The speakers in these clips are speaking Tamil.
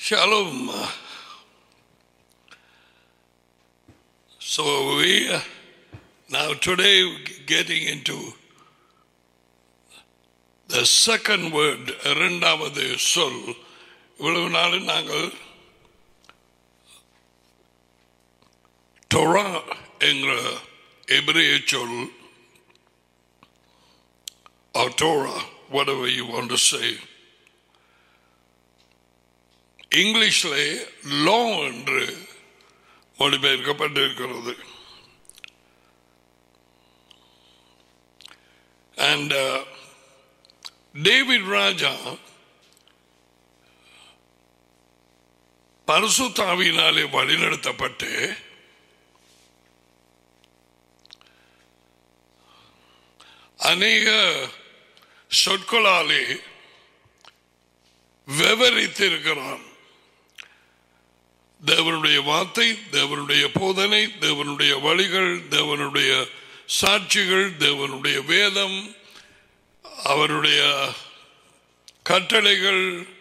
Shalom. So we are now today getting into the second word, இரண்டாவது சொல் இவ்வளவு நாள் நாங்கள் டொரா என்கிற எபிரேய சொல் or Torah, whatever you want to say. இங்கிலீஷில் லா என்று மொழிபெயர்க்கப்பட்டிருக்கிறது அண்ட் டேவிட் ராஜா பரசுத்தாவினாலே வழிநடத்தப்பட்டு அநேக சொற்களாலே விவரித்திருக்கிறான் தேவனுடைய வார்த்தை தேவனுடைய போதனை தேவனுடைய வழிகள் தேவனுடைய சாட்சிகள் தேவனுடைய வேதம் அவருடைய கட்டளைகள்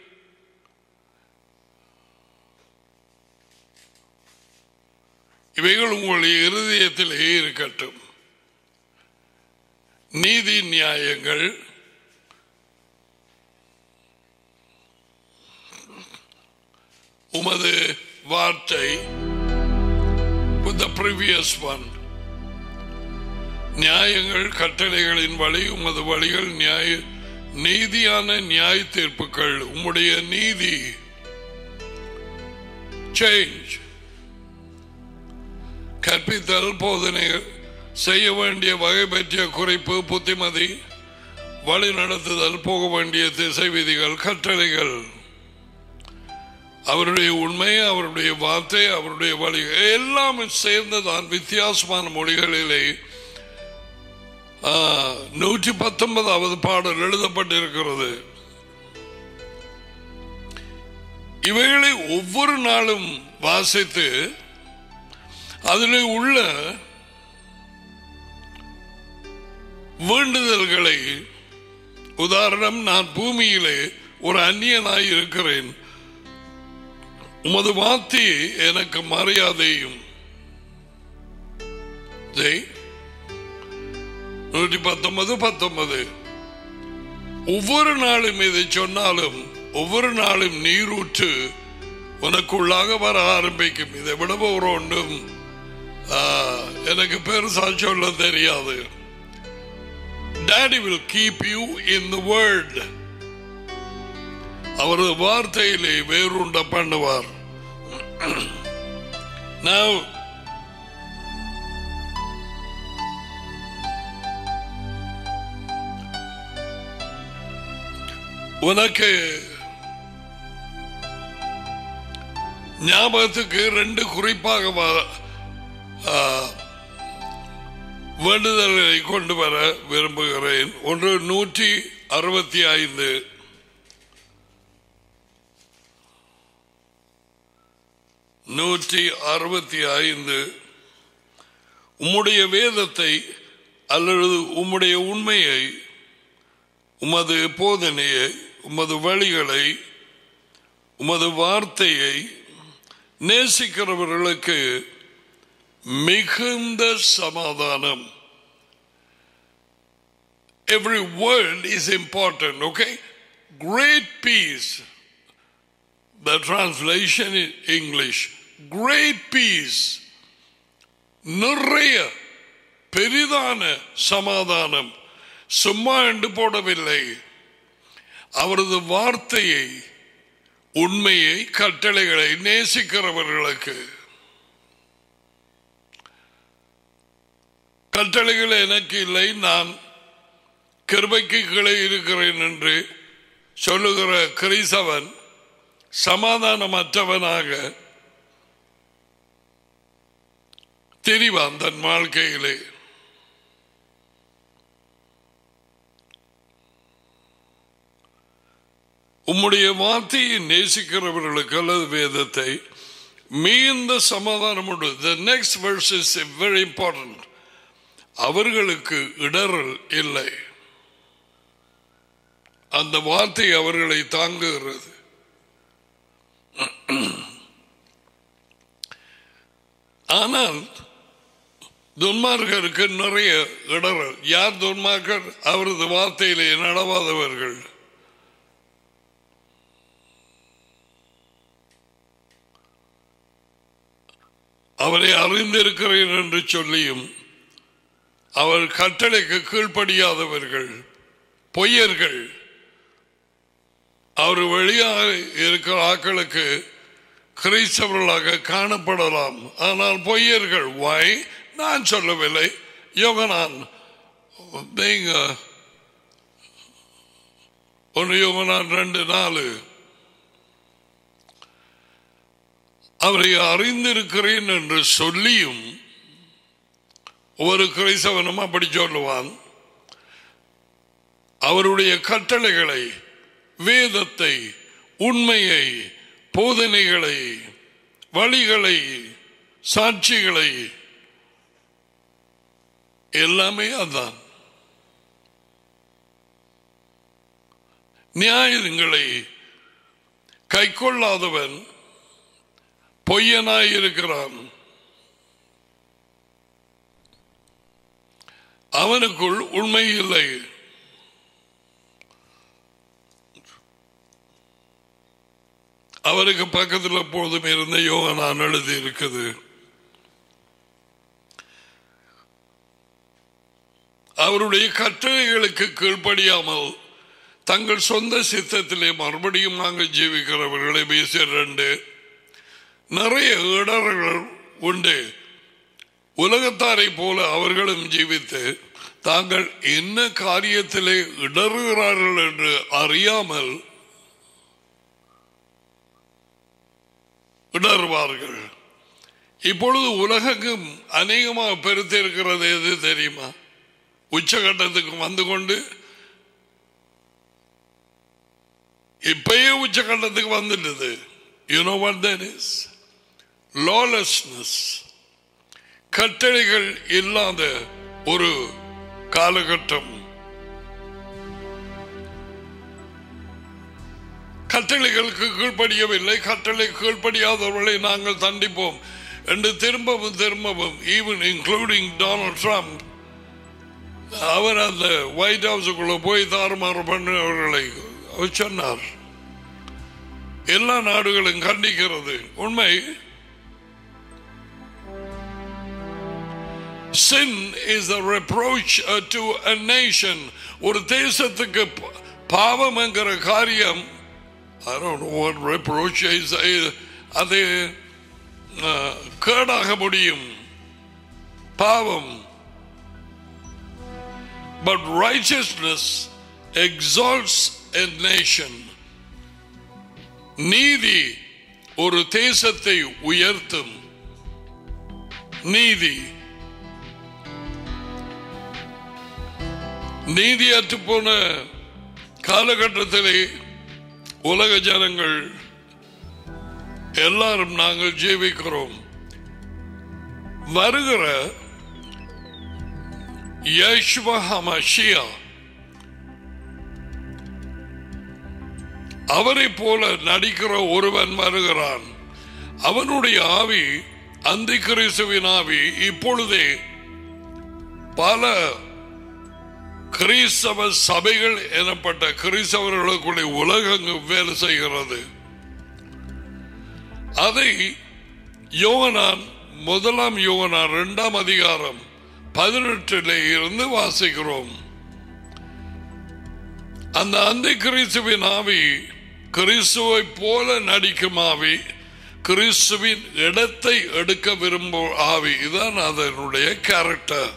இவைகள் உங்களுடைய இருதயத்திலே இருக்கட்டும் நீதி நியாயங்கள் உமது வார்த்தை with the previous one நியாயங்கள் கட்டளைகளின் வழி உமது வழிகள் நியாய நீதியான நியாய தீர்ப்புகள் உம்முடைய நீதி சேஞ்ச் கற்பித்தல் போதனைகள் செய்ய வேண்டிய வகை பற்றிய குறிப்பு புத்திமதி வழி நடத்துதல் போக வேண்டிய திசை விதிகள் கட்டளைகள் அவருடைய உண்மை அவருடைய வார்த்தை அவருடைய வழி எல்லாமே சேர்ந்துதான் வித்தியாசமான மொழிகளிலே நூற்றி பத்தொன்பதாவது பாடல் எழுதப்பட்டிருக்கிறது இவைகளை ஒவ்வொரு நாளும் வாசித்து அதில் உள்ள வேண்டுதல்களை உதாரணம் நான் பூமியிலே ஒரு அந்நியனாய் இருக்கிறேன் உமது வார்த்தை எனக்கு மரியாதையும் நூற்றி பத்தொன்பது பத்தொன்பது ஒவ்வொரு நாளும் இதை சொன்னாலும் ஒவ்வொரு நாளும் நீரூற்று உனக்குள்ளாக வர ஆரம்பிக்கும் இதை விட ஒரு ஒன்றும் எனக்கு பெருசா சொல்ல தெரியாது daddy will keep you in the word அவரது வார்த்தையிலே வேறுண்ட பண்ணுவார் Now, உனக்கு ஞாபகத்துக்கு ரெண்டு குறிப்பாக வேண்டுதல்களை கொண்டு வர விரும்புகிறேன் ஒன்று நூற்றி அறுபத்தி ஐந்து நூற்றி அறுபத்தி ஐந்து உம்முடைய வேதத்தை அல்லது உம்முடைய உண்மையை உமது போதனையை உமது வழிகளை உமது வார்த்தையை நேசிக்கிறவர்களுக்கு மிகுந்த சமாதானம் every word is important okay great peace the translation in English great peace நிறைய பெரிதான சமாதானம் சும்மா என்று போடவில்லை அவரது வார்த்தையை உண்மையை கட்டளைகளை நேசிக்கிறவர்களுக்கு கட்டளைகள் எனக்கு இல்லை நான் கிருபைக்கு கிளை இருக்கிறேன் என்று சொல்லுகிற கிறிசவன் சமாதானமற்றவனாக தெரிவான் தன் வாழ்க்கையிலே உம்முடைய வார்த்தையை நேசிக்கிறவர்களுக்கு அல்லது வேதத்தை மிகுந்த சமாதானம் உண்டு the next verse is very important அவர்களுக்கு இடரல் இல்லை அந்த வார்த்தை அவர்களை தாங்குகிறது ஆனால் துன்மார்க்கருக்கு நிறைய இடர்கள் யார் துன்மார்க்கர் அவரது வார்த்தையிலே நடவாதவர்கள் அவரை அறிந்திருக்கிறேன் என்று சொல்லியும் அவர் கட்டளைக்கு கீழ்ப்படியாதவர்கள் பொய்யர்கள் அவர் வெளியாக இருக்கிற ஆக்களுக்கு கிறிஸ்தவர்களாக காணப்படலாம் ஆனால் பொய்யர்கள் வாய் நான் சொல்லவில்லை யோகனான் நீங்க ஒன்று யோகனான் ரெண்டு நாலு அவரை அறிந்திருக்கிறேன் என்று சொல்லியும் ஒரு கிறிஸ்தவனும் அப்படி சொல்லுவான் அவருடைய கட்டளைகளை வேதத்தை உண்மையை போதனைகளை வழிகளை சாட்சிகளை எல்லாமே அதான் நியாயங்களை கை கொள்ளாதவன் பொய்யனாயிருக்கிறான் அவனுக்குள் உண்மை இல்லை அவருக்கு பக்கத்தில் போதும் இருந்த யோகனான் எழுதி இருக்குது அவருடைய கட்டளைகளுக்கு கீழ்ப்படியாமல் தங்கள் சொந்த சித்தத்திலே மறுபடியும் நாங்கள் ஜீவிக்கிறவர்களை பேசிய ரெண்டு நிறைய இடர்கள் உண்டு உலகத்தாரை போல அவர்களும் ஜீவித்து தாங்கள் என்ன காரியத்திலே இடறுகிறார்கள் என்று அறியாமல் இடறுவார்கள் இப்பொழுது உலகெங்கும் அநேகமாக பெருத்திருக்கிறது எது தெரியுமா உச்சகட்டத்துக்கு வந்து கொண்டு இப்பயே உச்சகட்டத்துக்கு வந்துட்டது you know what that is lawlessness கட்டளைகள் இல்லாத ஒரு காலகட்டம் கட்டளைகளுக்கு கீழ்ப்படியவில்லை கட்டளை கீழ்ப்படியாதவர்களை நாங்கள் தண்டிப்போம் என்று திரும்பவும் திரும்பவும் ஈவன் இன்க்ளூடிங் டொனால்ட் ட்ரம்ப் அவர் அந்த ஒயிட் ஹவுஸுக்குள்ள போய் தாறுமாறு பண்ணவர்களை அவர் சொன்னார் எல்லா நாடுகளும் கண்டிக்கிறது உண்மை sin is a reproach uh, to a nation ஒரு தேசத்துக்கு ப- பாவம் என்கிற காரியம் I don't know what reproach is uh, அது uh, கேடாக முடியும் பாவம் but righteousness exalts a nation நீதி ஒரு தேசத்தை உயர்த்தும் நீதி நீதியற்று போன காலகட்டத்திலே உலக ஜனங்கள் எல்லாரும் நாங்கள் ஜீவிக்கிறோம் வருகிற யஷ்வா ஹமஷியா அவரை போல நடிக்கிற ஒருவன் வருகிறான் அவனுடைய ஆவி அந்த கிறிஸ்துவின் ஆவி இப்பொழுதே பல கிறிஸ்தவ சபைகள் எனப்பட்ட கிறிஸ்தவர்களுக்குள்ளே உலகெங்கும் வேலை செய்கிறது அதை யோகனான் முதலாம் யோகனான் இரண்டாம் அதிகாரம் பதினெட்டிலே இருந்து வாசிக்கிறோம் அந்த அந்த கிறிஸ்துவின் ஆவி கிறிஸ்துவை போல நடிக்கும் ஆவி கிறிஸ்துவின் இடத்தை எடுக்க விரும்பும் ஆவி இதுதான் அதனுடைய கேரக்டர்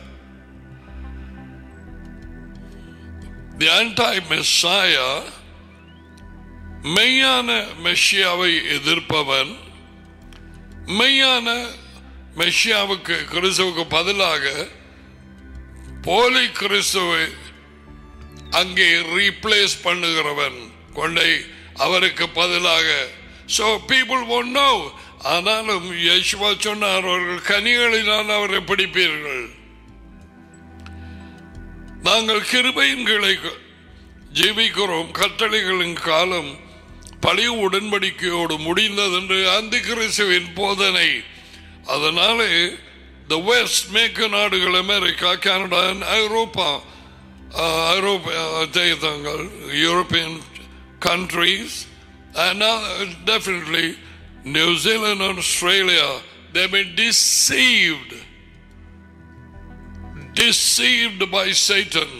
தி ஆன்டாய் மெஸ்ஸாயா மெய்யான மெஷியாவை எதிர்ப்பவன் மெய்யான மெஷியாவுக்கு கிறிஸ்துவுக்கு பதிலாக போலி கிறிஸ்துவை அங்கே ரீப்ளேஸ் பண்ணுகிறவன் கொண்டை அவருக்கு பதிலாக சோ பீப்புள் ஒன் நோ ஆனாலும் யேசுவா சொன்னார் அவர்கள் கனிகளினால் அவரை பிடிப்பீர்கள் நாங்கள் கிருபையின் கீழே ஜீவிக்கிறோம் கட்டளைகளின் காலம் பழைய உடன்படிக்கையோடு முடிந்தது என்று அந்த கிறிஸ்துவின் போதனை அதனாலே த வெஸ்ட் மேற்கு நாடுகள் அமெரிக்கா கனடா ஐரோப்பா uh, ஐரோப்பிய தேசங்கள் European countries and uh, definitely New Zealand and Australia they've been deceived deceived by Satan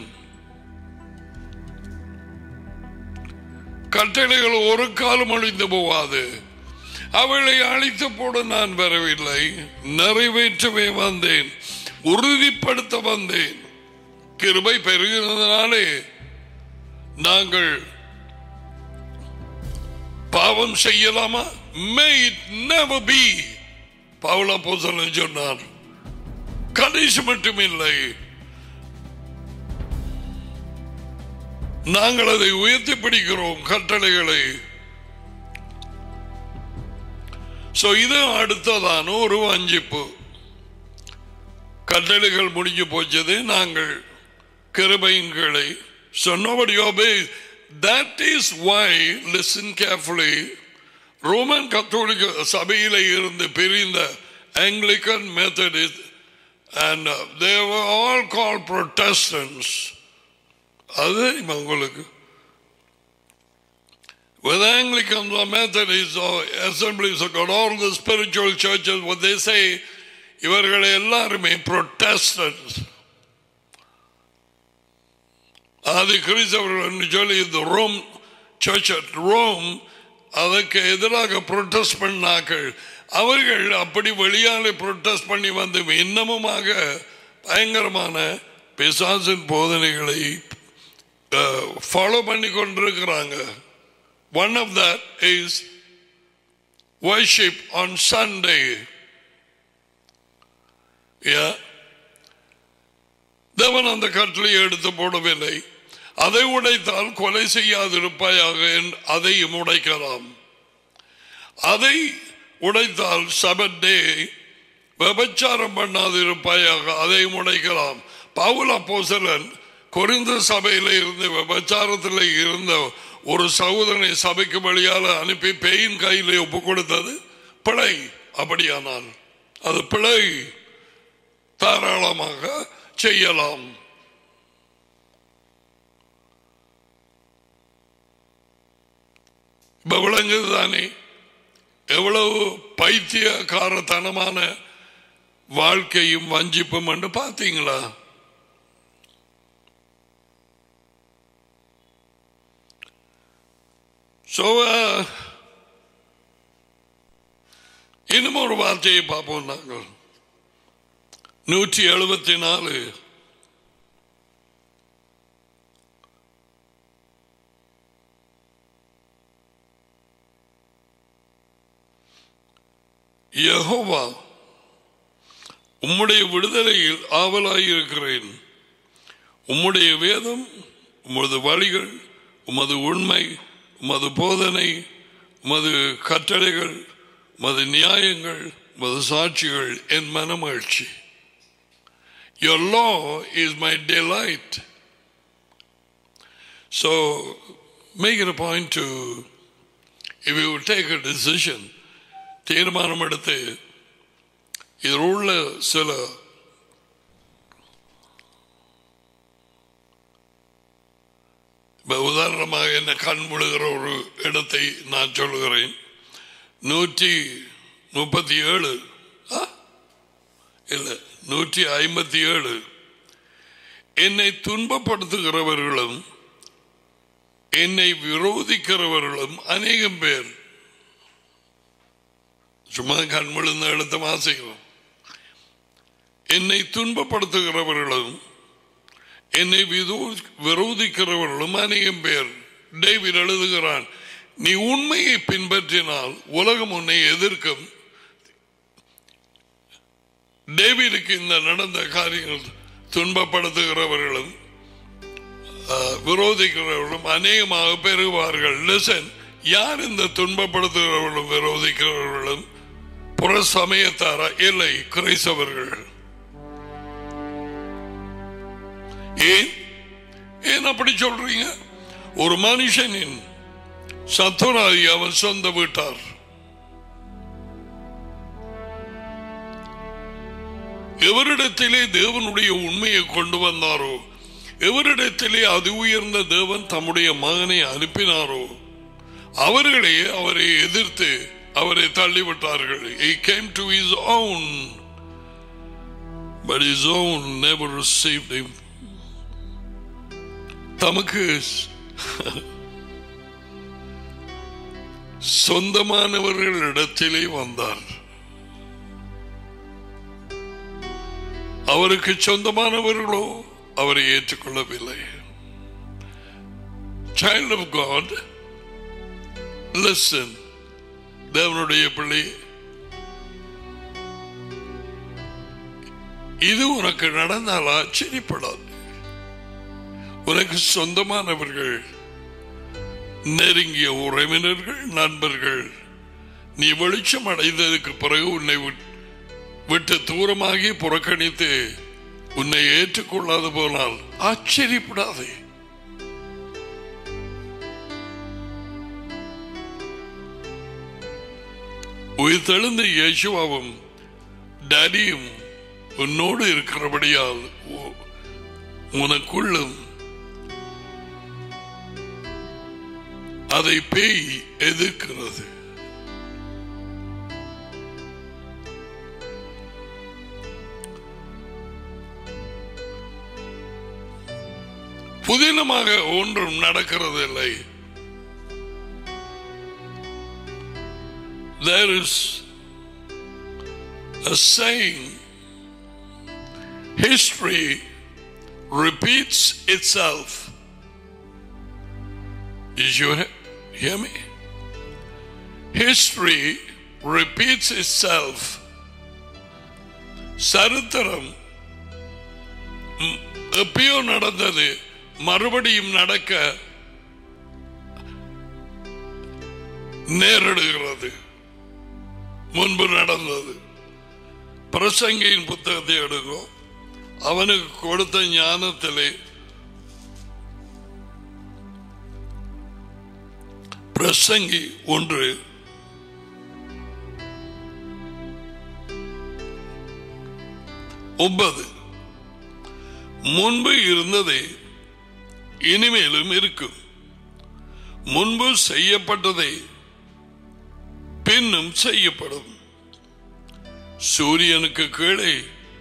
கட்டளைகள் ஒரு காலம் அழிந்து போவாது அவளை அழித்து போட நான் வரவில்லை நிறைவேற்றவே வந்தேன் உறுதிப்படுத்த வந்தேன் கிருபை பெருகிறதுனாலே நாங்கள் பாவம் செய்யலாமா மே இட் never be பவுல போசலன் சொன்னார் கடைசி மட்டும் இல்லை நாங்கள் அதை உயர்த்தி பிடிக்கிறோம் கட்டளைகளை சோ இது அடுத்ததான ஒரு வஞ்சிப்பு கட்டளைகள் முடிஞ்சு போச்சது நாங்கள் கிருபைங்களை so nobody obeys that is why listen carefully Roman கத்தோலிக்க சபையில இருந்து பிரிந்த Anglican Methodist and uh, they were all called protestants அது தெரியுமா உங்களுக்கு with Anglicans or Methodists or Assemblies of God, all the spiritual churches, what they say, இவர்கள் எல்லாருமே protestants அது கிறிஸ்தவர்கள் என்று சொல்லி இந்த ரோம் சர்ச் அட் ரோம் அதற்கு எதிராக புரொட்டஸ்ட் பண்ணாக்கள் அவர்கள் அப்படி வெளியாலே புரொட்டஸ்ட் பண்ணி வந்து இன்னமுமாக பயங்கரமான பிசாசின் போதனைகளை ஃபாலோ பண்ணி கொண்டிருக்கிறாங்க one of that is worship on Sunday தேவன் அந்த கட்டளையை எடுத்து போடவில்லை அதை உடைத்தால் கொலை செய்யாதிருப்பாயாக என்று அதையும் உடைக்கலாம் அதை உடைத்தால் சபட்டே விபச்சாரம் பண்ணாதிருப்பாயாக அதையும் உடைக்கலாம் பவுல் அப்போசலன் குறிந்த சபையில இருந்து விபச்சாரத்தில் இருந்த ஒரு சகோதரனை சபைக்கு வழியால அனுப்பி பெயின் கையில ஒப்பு கொடுத்தது பிழை அப்படியானால் அது பிழை தாராளமாக செய்யலாம் இப்ப விளங்குது தானே எவ்வளவு பைத்தியகாரத்தனமான வாழ்க்கையும் வஞ்சிப்பும் என்று பார்த்தீங்களா So, uh, இன்னும் ஒரு வார்த்தையை பார்ப்போம் நாங்கள் நூற்றி எழுபத்தி நாலு யெகோவா உம்முடைய விடுதலையில் ஆவலாயிருக்கிறேன் உம்முடைய வேதம் உமது வழிகள் உமது உண்மை உமது போதனை உமது கட்டளைகள் உமது நியாயங்கள் உமது சாட்சிகள் என் மனமகிழ்ச்சி Your law is my delight. So make it a point to, if you take a decision, தீர்மானம் எடுத்து இதில் உள்ள சில இப்ப உதாரணமாக என்ன கண் முழுகிற ஒரு இடத்தை நான் சொல்லுகிறேன் நூற்றி முப்பத்தி ஏழு இல்லை நூற்றி ஐம்பத்தி ஏழு என்னை துன்பப்படுத்துகிறவர்களும் என்னை விரோதிக்கிறவர்களும் அநேகம் பேர் சும்மா கண் விழுந்த எழுத்த வாசிக்கிறோம் என்னை துன்பப்படுத்துகிறவர்களும் என்னை விதோ- விரோதிக்கிறவர்களும் அநேகம் பேர் டேவிட் எழுதுகிறான் நீ உண்மையை பின்பற்றினால் உலகம் உன்னை எதிர்க்கும் டேவிடுக்கு இந்த நடந்த காரியங்கள் துன்பப்படுத்துகிறவர்களும் அஹ், விரோதிக்கிறவர்களும் அநேகமாக பெறுவார்கள் லிசன் யார் இந்த துன்பப்படுத்துகிறவர்களும் விரோதிக்கிறவர்களும் புற சமயத்தாரா இல்லை கிரைசவர்கள் ஏன் ஏன் அப்படி சொல்றீங்க ஒரு மனுஷனின் சத்துராதி அவன் சொந்த வீட்டார் எவரிடத்திலே தேவனுடைய உண்மையை கொண்டு வந்தாரோ எவரிடத்திலே அது உயர்ந்த தேவன் தம்முடைய மகனை அனுப்பினாரோ அவர்களே அவரை எதிர்த்து அவரை தள்ளிவிட்டார்கள் he came to his own but his own never received him தமக்கு சொந்தமானவர்களிடத்திலே வந்தார் அவருக்கு சொந்தமானவர்களோ அவரை ஏற்றுக்கொள்ளவில்லை சைல்ட் ஆஃப் காட் லிசன் தேவனுடைய பிள்ளை இது உனக்கு நடந்தால் ஆச்சரியப்படாது உனக்கு சொந்தமானவர்கள் நெருங்கிய உறவினர்கள் நண்பர்கள் நீ வெளிச்சம் அடைந்ததுக்கு பிறகு உன்னை விட்- விட்டு தூரமாகி புறக்கணித்து உன்னை ஏற்றுக்கொள்ளாது போனால் ஆச்சரியப்படாதே உயிர்த்தெழுந்த இயேசுவாவும் டேடியும் உன்னோடு இருக்கிறபடியால் உ- உனக்குள்ளும் அதை பேய் எதிர்க்கிறது புதினமாக ஒன்றும் நடக்கிறது இல்லை there is a saying history repeats itself did you he- hear me history repeats itself சரித்திரம் ம், எப்பயோ நடந்தது மறுபடியும் நடக்க நேரிடுகிறது முன்பு நடந்தது பிரசங்கியின் புத்தகத்தை எடுக்கும் அவனுக்கு கொடுத்த ஞானத்திலே பிரசங்கி ஒன்று ஒன்பது முன்பு இருந்ததே இனிமேலும் இருக்கும் முன்பு செய்யப்பட்டதை பின்னும் செய்யப்படும் சூரியனுக்கு கீழே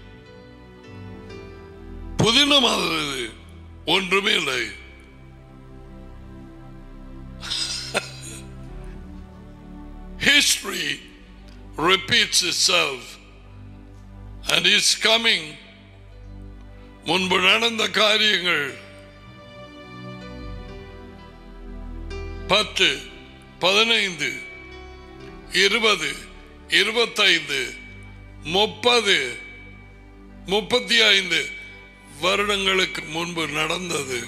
புதினமானது ஒன்றுமே இல்லை History repeats itself and is coming முன்பு நடந்த காரியங்கள் பத்து பதினைந்து இருபது இருபத்தைந்து முப்பது முப்பத்தி ஐந்து வருடங்களுக்கு முன்பு நடந்தது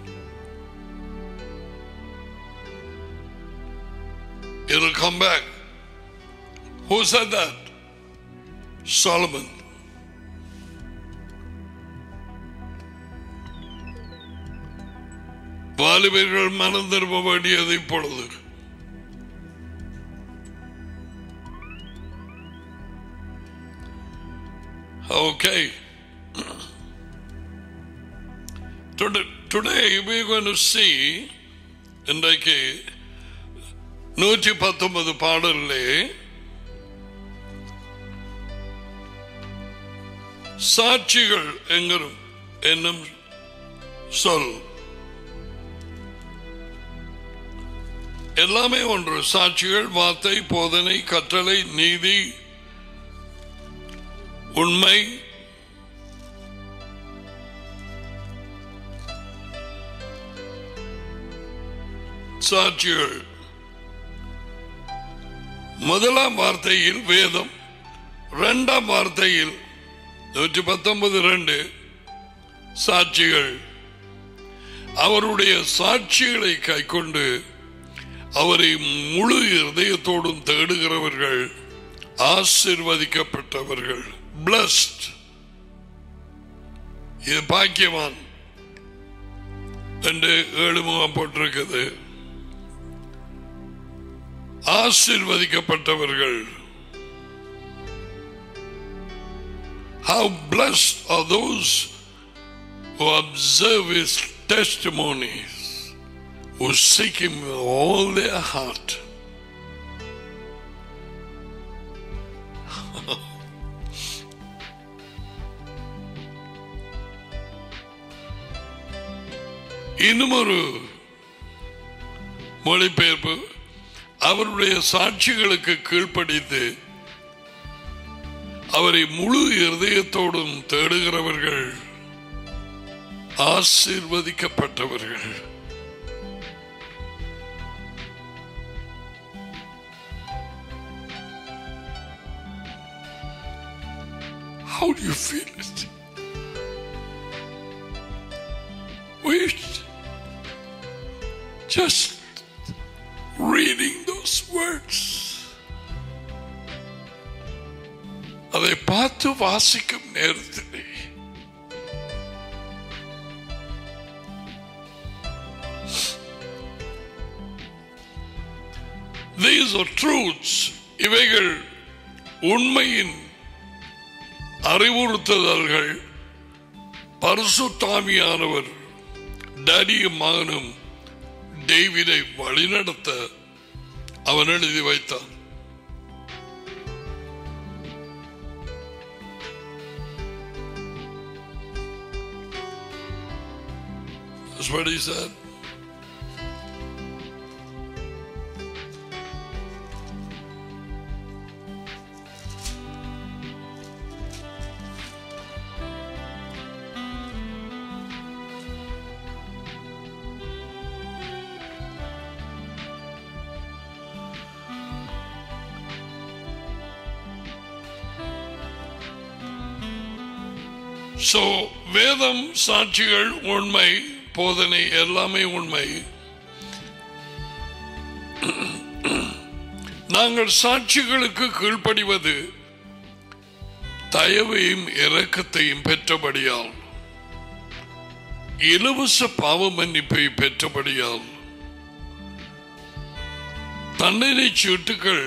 It'll come back. Who said that? Solomon. வாலிபர்கள் மனம் திரும்ப வேண்டியது இப்பொழுது Okay. Today, today we're going to see இன்றைக்கு நூற்றி பத்தொன்பது பாடலே சாட்சிகள் என்கிற என்னும் சொல் எல்லாமே ஒன்று சாட்சிகள் வார்த்தை போதனை கட்டளை நீதி உண்மை சாட்சிகள் முதலாம் வார்த்தையில் வேதம் இரண்டாம் வார்த்தையில் நூற்றி பத்தொன்பது ரெண்டு சாட்சிகள் அவருடைய சாட்சிகளை கைக்கொண்டு அவரை முழு இருதயத்தோடும் தேடுகிறவர்கள் ஆசிர்வதிக்கப்பட்டவர்கள் பிளஸ்ட் இது பாக்கியவான் என்று ஏழு முகம் போட்டிருக்குது ஆசிர்வதிக்கப்பட்டவர்கள் How blessed are those who observe his testimonies, who seek him with all their heart. இன்னும் ஒரு மொழிபெயர்ப்பு அவருடைய சாட்சிகளுக்கு கீழ்ப்படித்து அவரை முழு இருதயத்தோடும் தேடுகிறவர்கள் ஆசீர்வதிக்கப்பட்டவர்கள் How do you feel it? Wait. Just reading those words. அதை பார்த்து வாசிக்கும் நேரத்திலே These are truths. இவைகள் உண்மையின் அறிவுறுத்துதல்கள் பரிசுத்தாமியானவர் டேடியும் மகனும் டேவிடை வழிநடத்த அவன் எழுதி வைத்தான் That's what he said. So, வேதம் சாட்சிகள் உண்மை போதனை எல்லாமே உண்மை நாங்கள் சாட்சிகளுக்கு கீழ்ப்படிவது தயவையும் இரக்கத்தையும் பெற்றபடியால் இலவச பாவ மன்னிப்பை பெற்றபடியால் தண்டனை சீட்டுகள்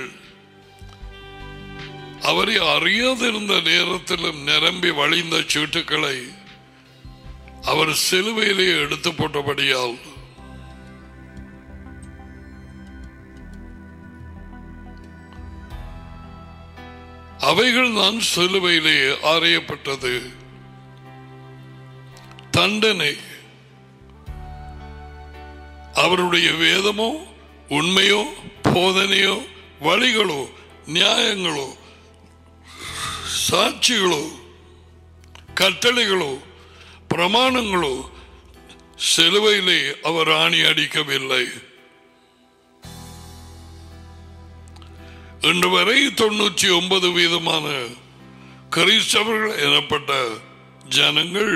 அவரை அறியாதிருந்த நேரத்திலும் நிரம்பி வழிந்த சீட்டுக்களை அவர் சிலுவையிலே எடுத்து போட்டபடியால் அவைகள் தான் சிலுவையிலே ஆரையப்பட்டது தண்டனை அவருடைய வேதமோ உண்மையோ போதனையோ வழிகளோ நியாயங்களோ சாட்சிகளோ கட்டளைகளோ பிரமாணங்களோ சிலுவையிலே அவர் ஆணி அடிக்கவில்லை இன்று வரை தொண்ணூற்றி ஒன்பது வீதமான கிறிஸ்தவர்கள் எனப்பட்ட ஜனங்கள்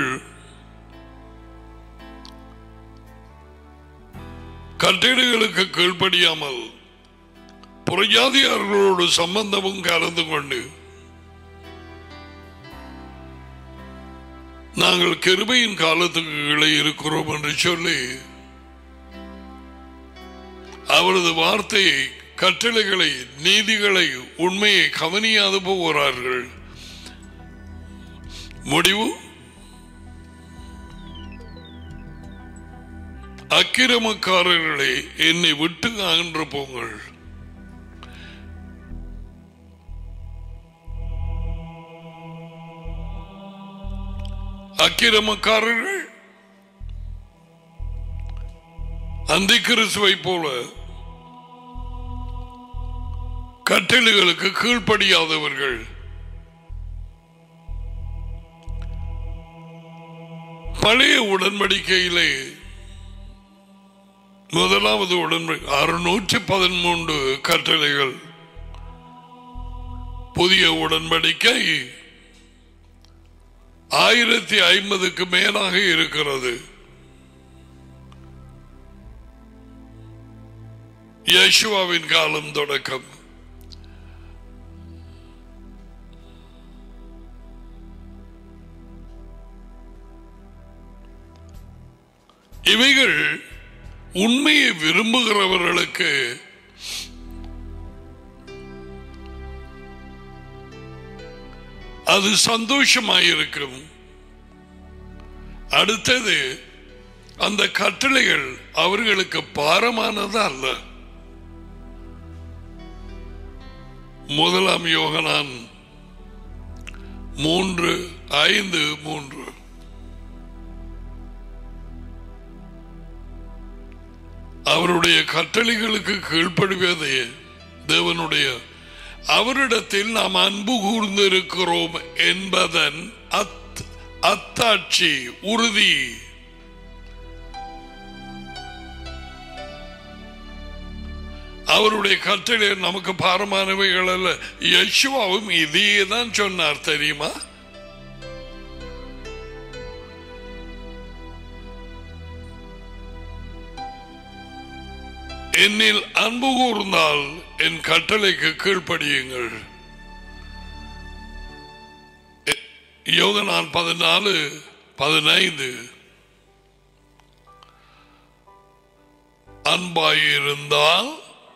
கட்டிடங்களுக்கு கீழ்ப்படியாமல் புறஜாதியார்களோடு சம்பந்தமும் கலந்து கொண்டு நாங்கள் கிருபையின் காலத்துக்கு கீழே இருக்கிறோம் என்று சொல்லி அவரது வார்த்தையை கட்டளைகளை நீதிகளை உண்மையை கவனியாது போகிறார்கள் முடிவு அக்கிரமக்காரர்களே என்னை விட்டு அகன்று போங்கள் அக்கிரமக்காரர்கள் அந்தி கிறிஸ்துவை போல கட்டளைகளுக்கு கீழ்ப்படியாதவர்கள் பழைய உடன்படிக்கையிலே முதலாவது உடன்படிக்கை அறுநூற்றி பதிமூன்று கட்டளைகள் புதிய உடன்படிக்கை ஆயிரத்தி ஐம்பதுக்கு மேலாக இருக்கிறது யேசுவாவின் காலம் தொடக்கம் இவைகள் உண்மையை விரும்புகிறவர்களுக்கு அது சந்தோஷமாயிருக்கும் அடுத்தது அந்த கட்டளைகள் அவர்களுக்கு பாரமானது அல்ல முதலாம் யோகனான் மூன்று ஐந்து மூன்று அவருடைய கட்டளைகளுக்கு கீழ்ப்படுவதே தேவனுடைய அவரிடத்தில் நாம் அன்பு கூர்ந்திருக்கிறோம் என்பதன் அத் அத்தாட்சி உறுதி அவருடைய கட்டளை நமக்கு பாரமானவைகள் அல்ல யசுவாவும் இதையே தான் சொன்னார் தெரியுமா என்னில் அன்பு கூர்ந்தால் என் கட்டளைக்கு கீழ்ப்படியுங்கள் யோகனான் பதினாலு பதினைந்து அன்பாயிருந்தால்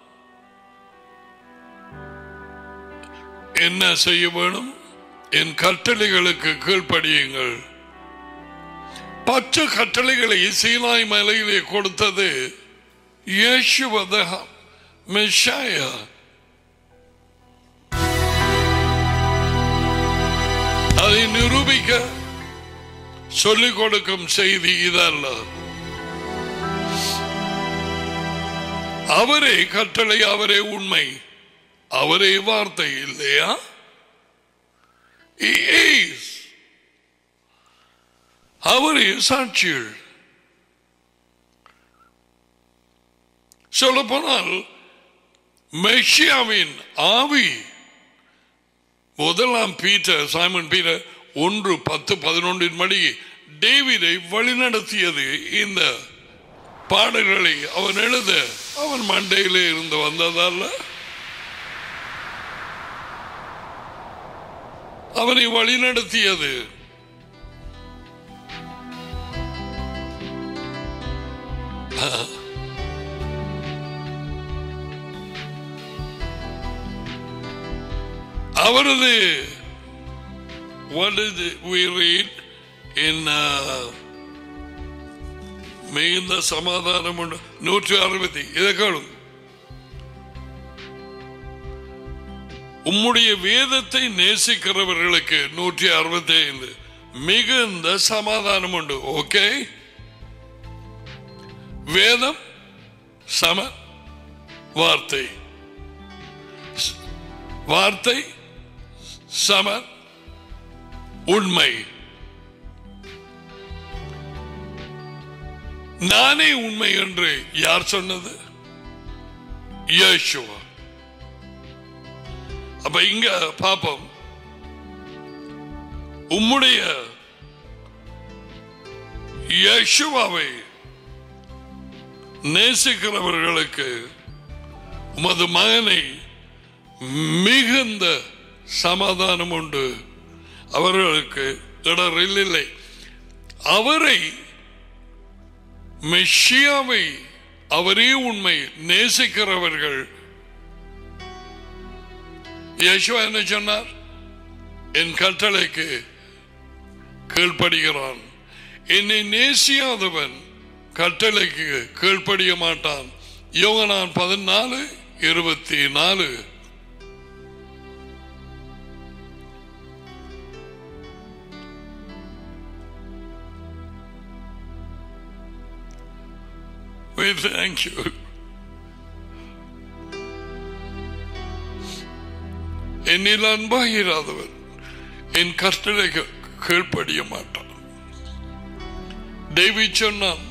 என்ன செய்ய வேணும் என் கட்டளைகளுக்கு கீழ்ப்படியுங்கள் பச்சை கட்டளைகளை சீனாய் மலையிலே கொடுத்தது இயேசுவத மெஷாயா அதை நிரூபிக்க சொல்லிக் கொடுக்கும் செய்தி இதல்ல அவரே கட்டளை அவரே உண்மை அவரே வார்த்தை இல்லையா He is. அவரே சாட்சிகள் சொல்ல போனால் மெஷியாவின் ஆவி முதலாம் பீட்டர் சைமன் பீட்டர் ஒன்று பத்து பதினொன்றின் மணி டேவிதை வழிநடத்தியது இந்த பாடல்களை அவன் எழுத அவன் மண்டையிலே இருந்து வந்ததல்ல அவனை வழிநடத்தியது அவரது what did we read in uh, மிகுந்த சமாதானம் உண்டு நூற்றி அறுபத்தி இதை கேளும் உம்முடைய வேதத்தை நேசிக்கிறவர்களுக்கு நூற்றி அறுபத்தி ஐந்து மிகுந்த சமாதானம் உண்டு ஓகே வேதம் சம வார்த்தை வார்த்தை சம உண்மை நானே உண்மை என்று யார் சொன்னது யேசுவா அப்ப இங்க பாப்போம் உம்முடைய யேசுவாவை நேசிக்கிறவர்களுக்கு உமது மகனை மிகுந்த சமாதானம் உண்டு அவர்களுக்கு இடரில் இல்லை அவரை மெஷியாவை அவரே உண்மை நேசிக்கிறவர்கள் யேசுவா என்ன சொன்னார் என் கட்டளைக்கு கீழ்ப்படுகிறான் என்னை நேசியாதவன் கட்டளைக்கு கீழ்ப்படிய மாட்டான் யோகனான் பதினாலு இருபத்தி நாலு We thank you. என்னில் அன்பாகிறாதவன் என் கட்டளைக்கு கீழ்ப்படிய மாட்டான் டேவிட் சொன்னான்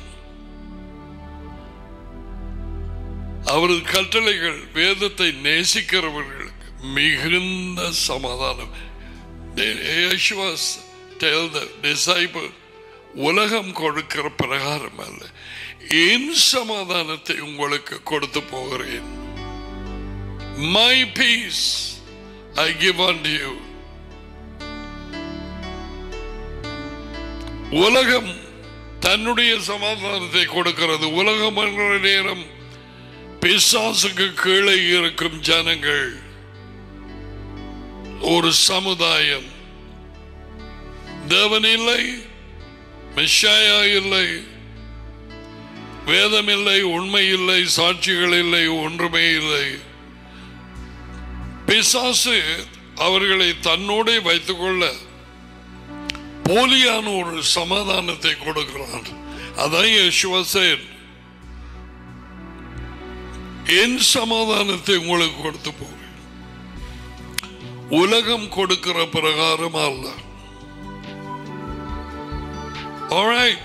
அவரது கட்டளைகள் வேதத்தை நேசிக்கிறவர்களுக்கு மிகுந்த சமாதானம் Yeshua's tell the disciple உலகம் கொடுக்கிற பிரகாரம் அல்ல என் சமாதானத்தை உங்களுக்கு கொடுத்து போகிறேன் my peace I give on you உலகம் தன்னுடைய சமாதானத்தை கொடுக்கிறது உலகம் என்கிற நேரம் பிசாசுக்கு கீழே இருக்கும் ஜனங்கள் ஒரு சமுதாயம் தேவன் இல்லை மெஷாயா இல்லை வேதம் இல்லை உண்மை இல்லை சாட்சிகள் இல்லை ஒன்றுமே இல்லை பிசாசு அவர்களை தன்னோடே வைத்துக் கொள்ள போலியான ஒரு சமாதானத்தை கொடுக்கிறான் அதான் யேசுவா said, என் சமாதானத்தை உங்களுக்கு கொடுத்து போகிறேன் உலகம் கொடுக்கிற பிரகாரம் அல்ல Alright.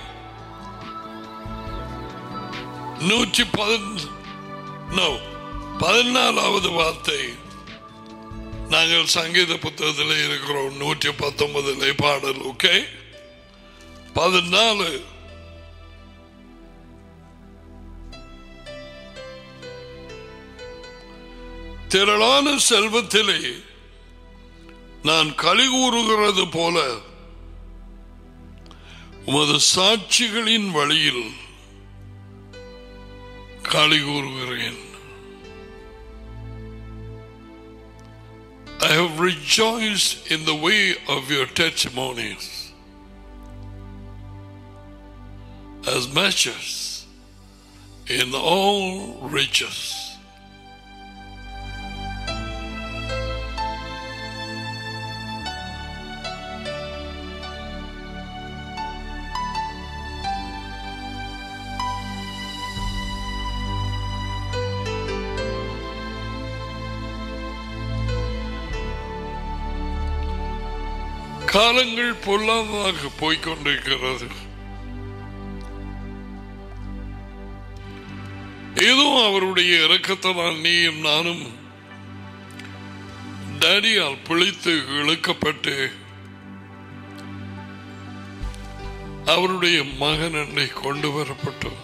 நூற்றி பதின no, பதினாலாவது வார்த்தை நாங்கள் சங்கீத புத்தகத்தில் இருக்கிறோம் நூற்றி பத்தொன்பதுல பாடல் ஓகே பதினாலு திரளான செல்வத்திலே நான் களி கூறுகிறது போல உமது சாட்சிகளின் வழியில் களி கூறுகிறேன் I have rejoiced in the way of your testimonies as measures in all riches. காலங்கள் பொல்லாததாக போய்கொண்டிருக்கிறது ஏதோ அவருடைய இறக்கத்தினால் நீயும் நானும் டேடியால் பிழைத்து இழுக்கப்பட்டு அவருடைய மகன் என்னை கொண்டு வரப்பட்டோம்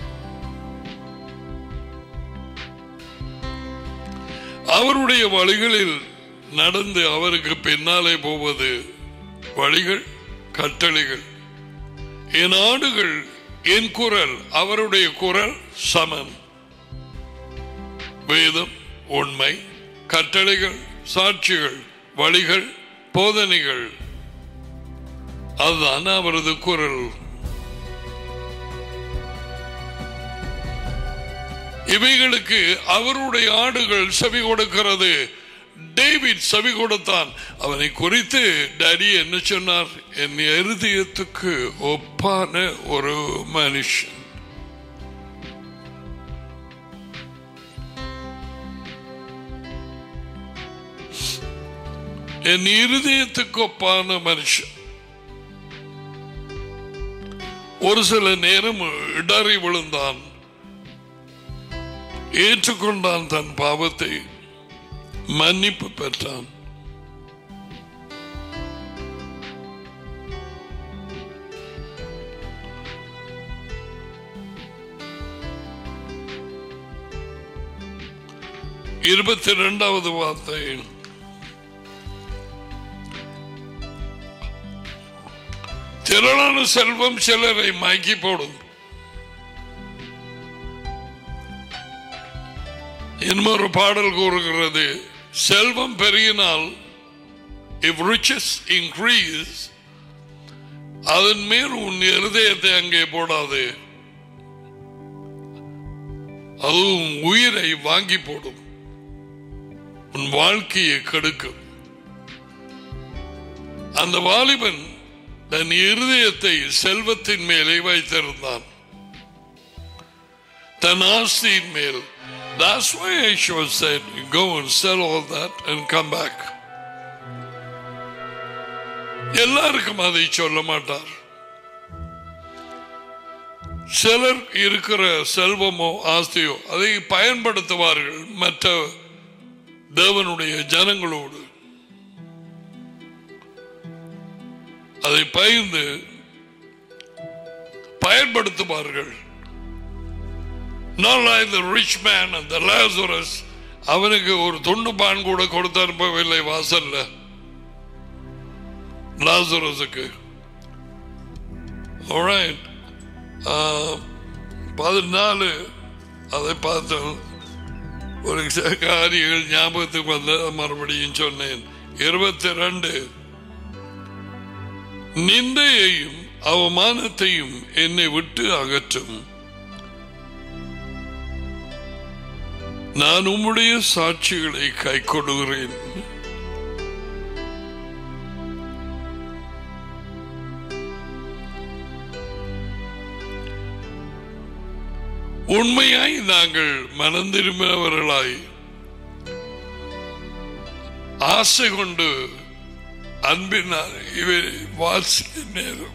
அவருடைய வழிகளில் நடந்து அவருக்கு பின்னாலே போவது வழிகள் கட்டளைகள் என் ஆடுகள் என் குரல் அவருடைய குரல் சமன் வேதம் உண்மை கட்டளைகள் சாட்சிகள் வழிகள் போதனைகள் அதுதான் அவரது குரல் இவைகளுக்கு அவருடைய ஆடுகள் செவி கொடுக்கிறது டேவிட் செவி கொடுத்தான் அவனை குறித்து டேடி என்ன சொன்னார் என் இருதயத்துக்கு ஒப்பான ஒரு மனுஷன் என் இருதயத்துக்கு ஒப்பான மனுஷன் ஒரு சில நேரம் இடறி விழுந்தான் ஏற்றுக்கொண்டான் தன் பாவத்தை மன்னிப்பு பெற்றான் இருபத்தி இரண்டாவது வார்த்தை திரளான செல்வம் சிலரை மயக்கி போடும் இன்னொரு பாடல் கூறுகிறது செல்வம் பெருகினால் இவ் ரிச்சஸ் இன்க்ரீஸ் அதன் மேல் உன் இருதயத்தை அங்கே போடாது அதுவும் உயிரை வாங்கி போடும் உன் வாழ்க்கையை கெடுக்கும் அந்த வாலிபன் தன் இருதயத்தை செல்வத்தின் மேலே வைத்திருந்தான் தன் ஆஸ்தியின் மேல் That's why Yeshua said, go and sell all that and come back. எல்லாருக்கும் அதை சொல்ல மாட்டார் சிலர் இருக்கிற செல்வமோ ஆஸ்தியோ அதை பயன்படுத்துவார்கள் மற்ற தேவனுடைய ஜனங்களோடு அதை பகிர்ந்து பயன்படுத்துவார்கள் not like the rich man and the Lazarus அவனுக்கு ஒரு துண்டு பான் கூட கொடுத்து அனுப்பவில்லை வாசல்ல லாசரஸுக்கு Alright. ஆஹ், பதினாலு அதை பார்த்தோம் ஒரு சில காரியங்கள் ஞாபகத்துக்கு வந்த மறுபடியும் சொன்னேன் இருபத்தி ரெண்டு நிந்தையையும் அவமானத்தையும் என்னை விட்டு அகற்றும் நான் உம்முடைய சாட்சிகளை கை கொடுகிறேன் உண்மையாய் நாங்கள் மனம் திரும்பினவர்களாய் ஆசை கொண்டு அன்பினால் இவர் வாசிக்க நேரம்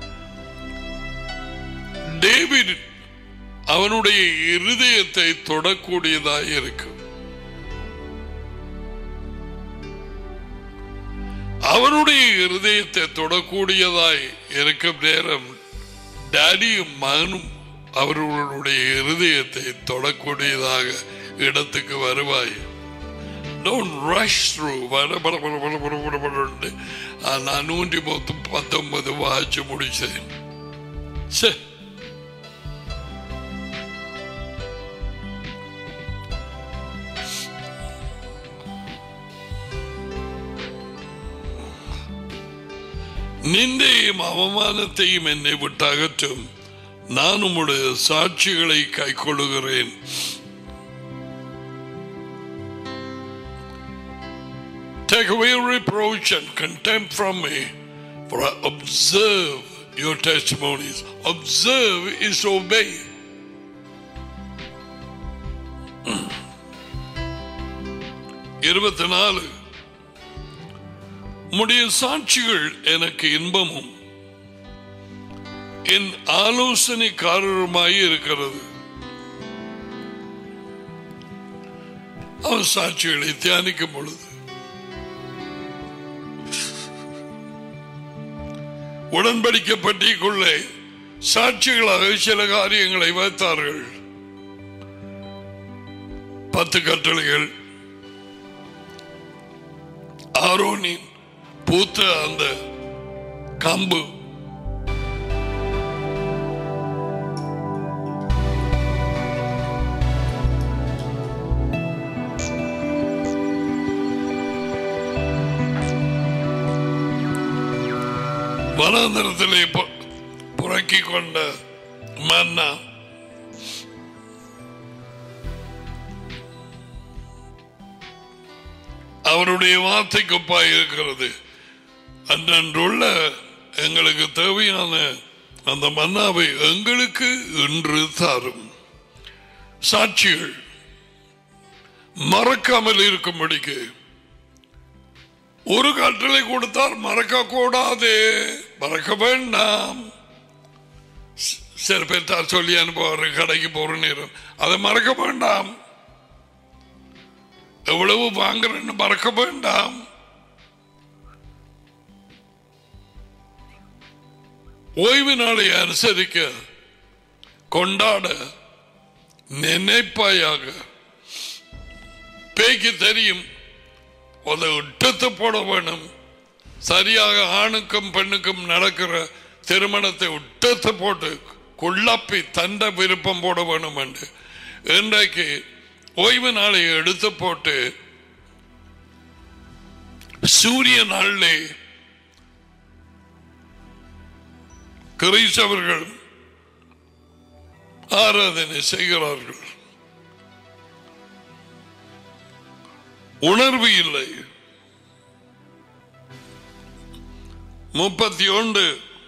டேவிட் அவனுடைய இருதயத்தை தொடக்கூடியதாய் இருக்கும் அவனுடைய இருதயத்தை தொடக்கூடியதாய் இருக்கும் நேரம் டாடியும் மகனும் அவர்களுடைய இருதயத்தை தொடக்கூடியதாக இடத்துக்கு வருவாய் டோன்ட் ரஷ் த்ரூ வர பட பட பட பட பட படன்னு நான் நூற்றி மொத்தம் பத்தொன்பது வாய்ச்சி முடிச்சேன் சே நிந்தையும் அவமானத்தையும் என்னை விட்டு அகற்றும் நான் உம்முடைய சாட்சிகளை கைக்கொள்ளுகிறேன் Take away reproach and contempt from me, for I observe your testimonies. Observe is obey. இருபத்தி நாலு உம்முடைய சாட்சிகள் எனக்கு இன்பமும் என் ஆலோசனைக்காரருமாய் இருக்கிறது அவன் சாட்சிகளை தியானிக்கும் பொழுது உடன்படிக்கை பட்டிக்குள்ளே சாட்சிகளாக சில காரியங்களை வைத்தார்கள் பத்து கட்டளைகள் ஆரோனின் பூத்த அந்த கம்பு வனாந்தரத்திலே பு- புறக்கிக் கொண்ட மன்னா அவருடைய வார்த்தைக்கு ஒப்பாய் இருக்கிறது அன்றன்றுள்ள எங்களுக்கு தேவையான அந்த மன்னாவை எங்களுக்கு இன்று தாரும் சாட்சிகள் மறக்காமல் இருக்கும்படிக்கு ஒரு கட்டளை கொடுத்தால் மறக்க கூடாது மறக்க வேண்டாம் சி- சில பேர்த்தார் சொல்லி அனுப்புவார் கடைக்கு போற நேரம் அதை மறக்க வேண்டாம் எவ்வளவு வாங்குறேன்னு மறக்க வேண்டாம் ஓய்வு நாளை அனுசரிக்க கொண்டாட நினைப்பாயாக பேய்க்கு தெரியும் அதை விட்டத்து போட வேணும் சரியாக ஆணுக்கும் பெண்ணுக்கும் நடக்கிற திருமணத்தை விட்டத்து போட்டு குள்ளப்பி தண்ட விருப்பம் போட வேணும் என்று இன்றைக்கு ஓய்வு நாளை எடுத்து போட்டு சூரிய நாளிலே கிறிஸ்தவர்கள் ஆராதனை செய்கிறார்கள் உணர்வு இல்லை முப்பத்தி ஒன்று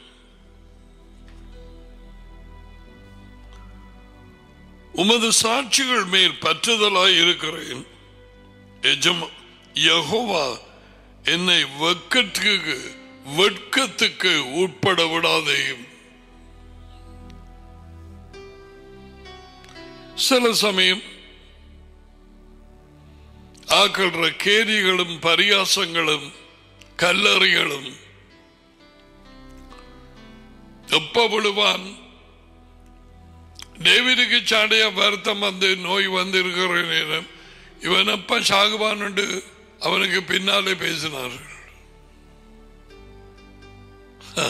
உமது சாட்சிகள் மேல் பற்றுதலாய் இருக்கிறேன் எஜமா யெகோவா என்னை வெட்கத்துக்கு வெட்கத்துக்கு உட்பட விடாதேயும் சில சமயம் ஆக்கிற கேரிகளும் பரியாசங்களும் கல்லறிகளும் எப்ப விழுவான் டேவிடுக்கு சாடைய வருத்தம் வந்து நோய் வந்திருக்கிற நேரம் இவன் எப்ப சாகுவான் அவனுக்கு பின்னாலே பேசினார்கள் ஹ.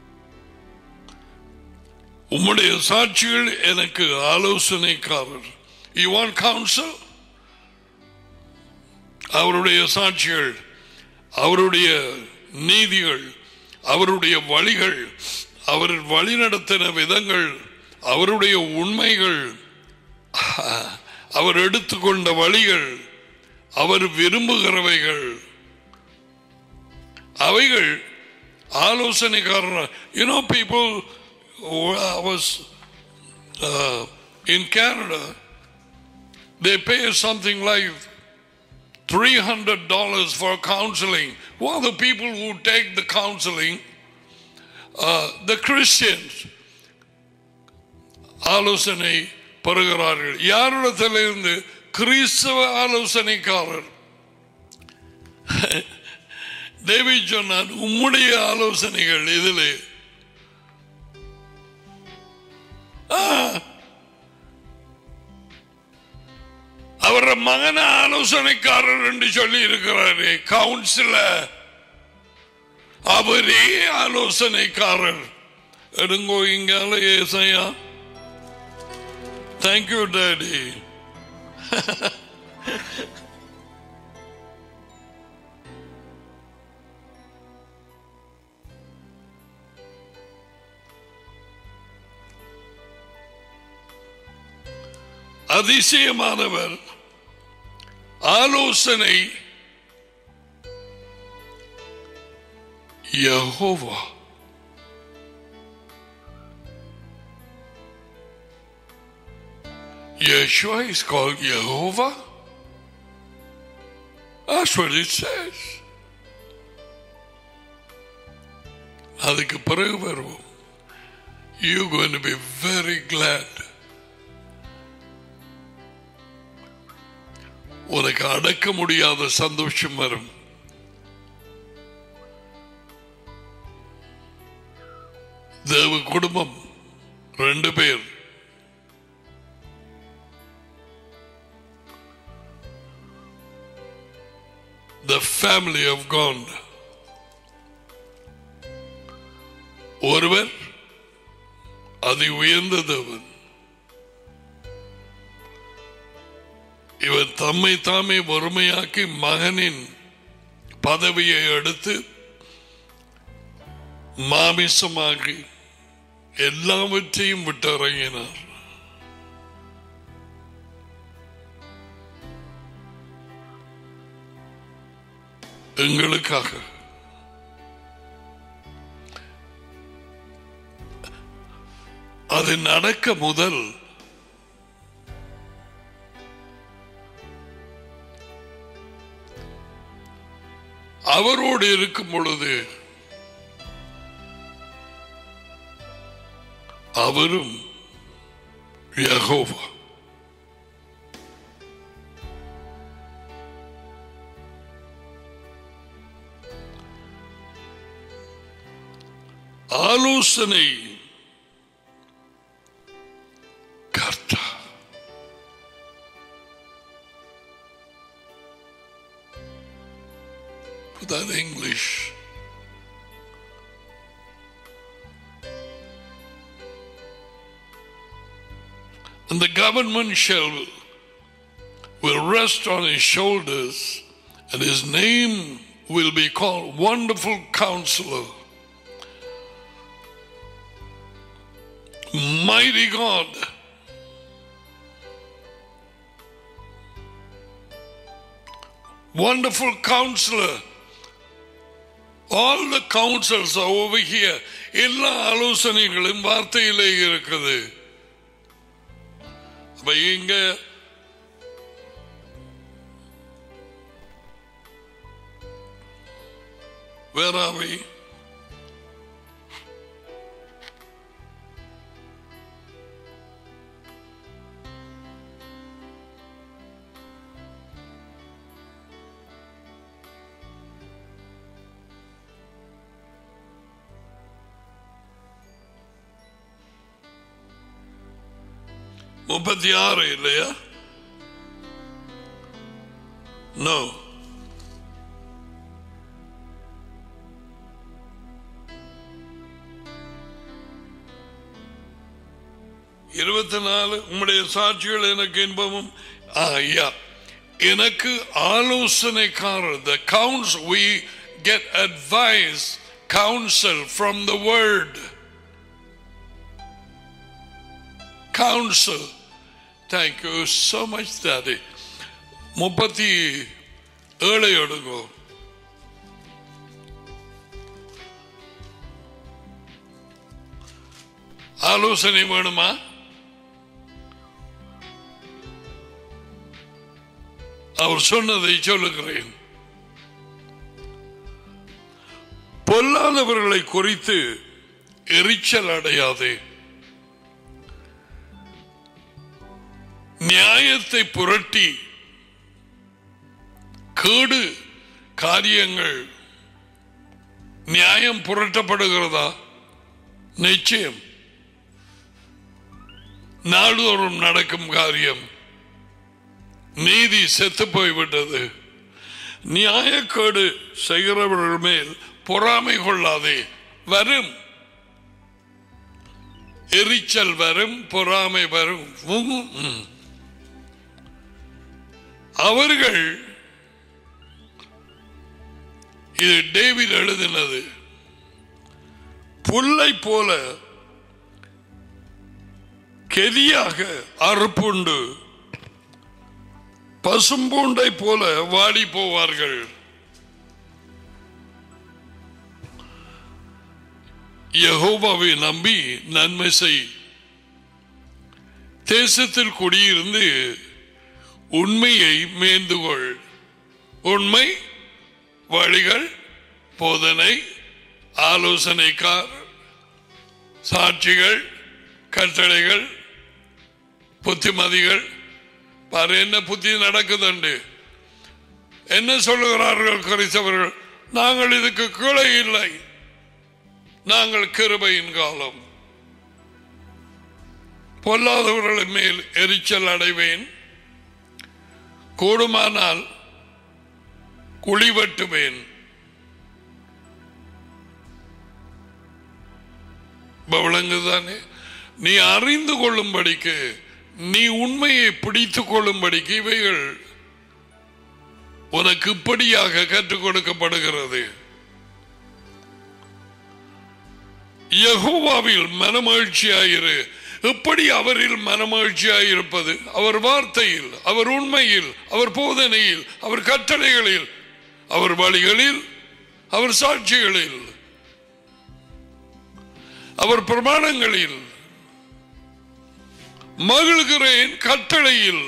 உம்முடைய சாட்சிகள் எனக்கு ஆலோசனைக்காரர் யூ வாண்ட் கவுன்சில் அவருடைய சாட்சிகள் அவருடைய நீதிகள் அவருடைய வழிகள் அவர் வழிநடத்தின விதங்கள் அவருடைய உண்மைகள் அவர் எடுத்துக்கொண்ட வழிகள் அவர் விரும்புகிறவைகள் அவைகள் ஆலோசனைக்காரர் you know people was in Canada they pay something like $300 for counseling. Who are the people who take the counseling? Uh, the Christians. ஆலோசனை பெறுகிறார்கள் யாரிடத்திலிருந்து கிறிஸ்தவ ஆலோசனைக்காரர் தேவி சொன்னான் உம்முடைய ஆலோசனைகள் இதில் அவர மகன ஆலோசனைக்காரர் என்று சொல்லி இருக்கிறாரு கவுன்சிலர் அவரே ஆலோசனைக்காரர் எடுங்கோ இங்கால ஏசையா தேங்க்யூ டாடி அதிசயமானவர் ஆலோசனை Jehovah Yeshua is called Jehovah. That's what it says. அதுக்கு பிறகு வருவோம் you going to be very glad உனக்கு அடக்க முடியாத சந்தோஷம் வரும் தேவ குடும்பம் ரெண்டு பேர் the family of God ஒருவர் அதி உயர்ந்த தேவன் இவர் தம்மை தாமே வறுமையாக்கி மகனின் பதவியை எடுத்து மாமிசமாகி எல்லாவற்றையும் விட்டு இறங்கினார் எங்களுக்காக அது நடக்க முதல் அவரோடு இருக்கும் பொழுது அவரும் யகோவா ஆலோசனை கர்த்தா Put that in English. And the government shall will rest on his shoulders, and his name will be called Wonderful Counselor, Mighty God, Wonderful Counselor. All the counsels are over here. எல்லா ஆலோசனைகளும் வார்த்தையிலே இருக்குது அப்ப இங்க Where are we? முப்பத்தி ஆறு இல்லையா நோ இருபத்தி நாலு உம்முடைய சாட்சிகள் எனக்கு இன்பமும் ஆ, ஐயா எனக்கு ஆலோசனைக்காரர் the counts we get advice counsel from the word counsel thank you so much daddy முப்பத்தி ஏழை எடுங்கோ ஆலோசனை வேணுமா அவர் சொன்னதை சொல்லுகிறேன் பொல்லாதவர்களை குறித்து எரிச்சல் அடையாதே நியாயத்தை புரட்டி கேடு காரியங்கள் நியாயம் புரட்டப்படுகிறதா நிச்சயம் நாள்தோறும் நடக்கும் காரியம் நீதி செத்து போய்விட்டது நியாயக்கேடு செய்கிறவர்கள் மேல் பொறாமை கொள்ளாதே வரும் எரிச்சல் வரும் பொறாமை வரும் உம், உம். அவர்கள் இது டேவிட் எழுதினது புல்லை போல கெதியாக அறுப்புண்டு பசும்பூண்டை போல வாடி போவார்கள் யெகோவாவை நம்பி நன்மை செய் தேசத்தில் குடியிருந்து உண்மையை மேந்துகொள் உண்மை வழிகள் போதனை ஆலோசனைக்கார் சாட்சிகள் கட்டளைகள் புத்திமதிகள் பாரு என்ன புத்தி நடக்குதுண்டு என்ன சொல்லுகிறார்கள் கிறிஸ்தவர்கள் நாங்கள் இதுக்கு கீழே இல்லை நாங்கள் கிருபையின் காலம் பொல்லாதவர்களின் மேல் எரிச்சல் அடைவேன் கூடுமானால் குழி வெட்டுவேன் விளங்குதானே நீ அறிந்து கொள்ளும்படிக்கு நீ உண்மையை பிடித்துக் கொள்ளும்படிக்கு இவைகள் உனக்கு இப்படியாக கற்றுக் கொடுக்கப்படுகிறது யெகோவாவில் மனமகிழ்ச்சியாயிரு எப்படி அவரில் மனமகிழ்ச்சியாயிருப்பது அவர் வார்த்தையில் அவர் உண்மையில் அவர் போதனையில் அவர் கட்டளைகளில் அவர் வழிகளில் அவர் சாட்சிகளில் அவர் பிரமாணங்களில் மகிழ்கிறேன் கட்டளையில்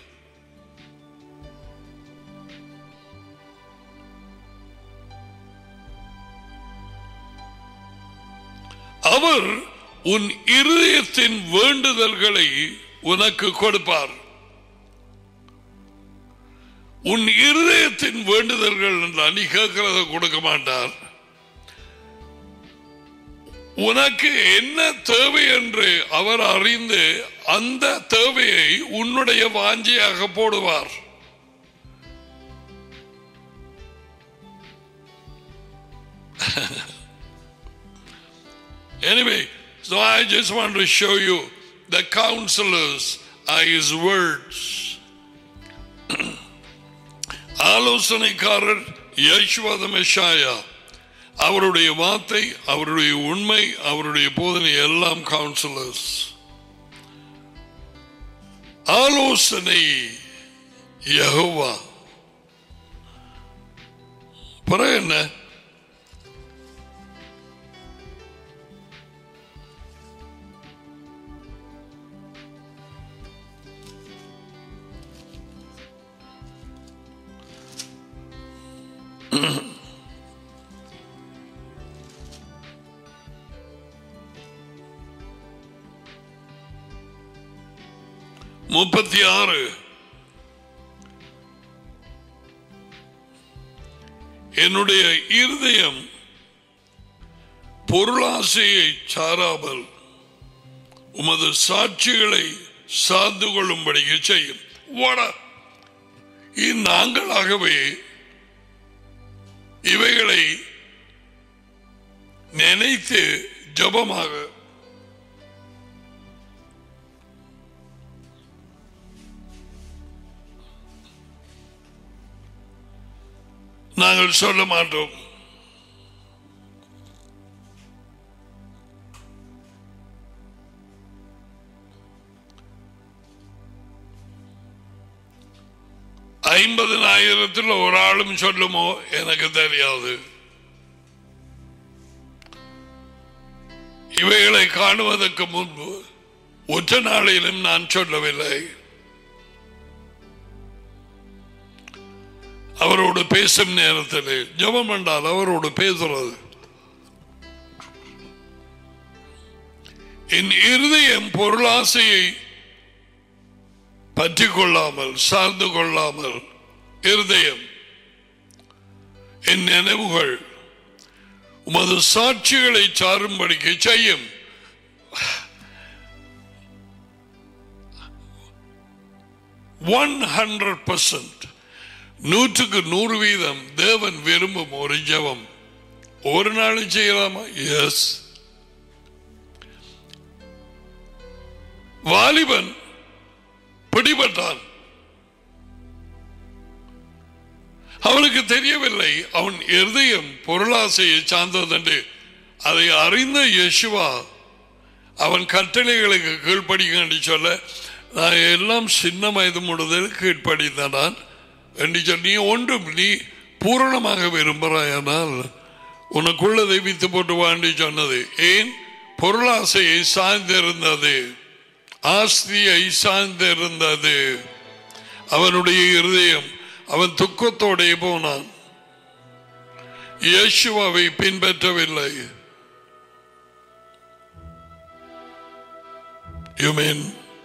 அவர் உன் இருதயத்தின் வேண்டுதல்களை உனக்கு கொடுப்பார் உன் இருதயத்தின் வேண்டுதல்கள் என்றால் நீ கேட்கிறத கொடுக்க மாட்டார் உனக்கு என்ன தேவை என்று அவர் அறிந்து அந்த தேவையை உன்னுடைய வாஞ்சியாக போடுவார் Anyway, so I just want to show you the counselors are his words. ஆலோசனைக்காரர் யஷ்வத மெஷாயா அவருடைய வார்த்தை அவருடைய உண்மை அவருடைய போதனை எல்லாம் கவுன்சிலர்ஸ் ஆலோசனை யெகோவா பிறகு என்ன முப்பத்தி ஆறு என்னுடைய இருதயம் பொருளாசையை சாராமல் உமது சாட்சிகளை சார்ந்து கொள்ளும்படி செய்யும் வட நாங்களாகவே இவைகளை நினைத்து ஜபமாக நாங்கள் சொல்ல மாட்டோம் ஐம்பதனாயிரத்தில் ஒரு ஆளும் சொல்லுமோ எனக்கு தெரியாது இவைகளை காணுவதற்கு முன்பு ஒற்ற நாளிலும் நான் சொல்லவில்லை அவரோடு பேசும் நேரத்தில் ஜெபம் என்றால் அவரோடு பேசுறது என் இருதயம் பொருளாசையை பற்றி கொள்ளாமல் சார்ந்து கொள்ளாமல் இருதயம் என் நினைவுகள் உமது சாட்சிகளை சாரும்படிக்கு செய்யும் ஒன் ஹண்ட்ரட் பர்சன்ட் நூற்றுக்கு நூறு வீதம் தேவன் விரும்பும் ஒரு ஜெபம் ஒரு நாளும் செய்யலாமா எஸ் வாலிபன் பிடிபட்டான் அவனுக்கு தெரியவில்லை அவன் இருதயம் பொருளாசையை சார்ந்ததென்று அதை அறிந்த யேசுவா அவன் கட்டளைகளுக்கு கீழ்ப்படிங்க என்று சொல்ல நான் எல்லாம் சின்ன வயது முழுதல் கீழ்ப்படித்தான் என்று சொல்லி நீ ஒன்றும் நீ பூரணமாக விரும்புகிறாயானால் உனக்குள்ளதை வித்து போட்டு வாண்டி சொன்னது ஏன் பொருளாசையை சார்ந்திருந்தது ஆஸ்தியை சார்ந்திருந்தது அவனுடைய இருதயம் அவன் துக்கத்தோடைய போனான் இயேசுவாவை பின்பற்றவில்லை You mean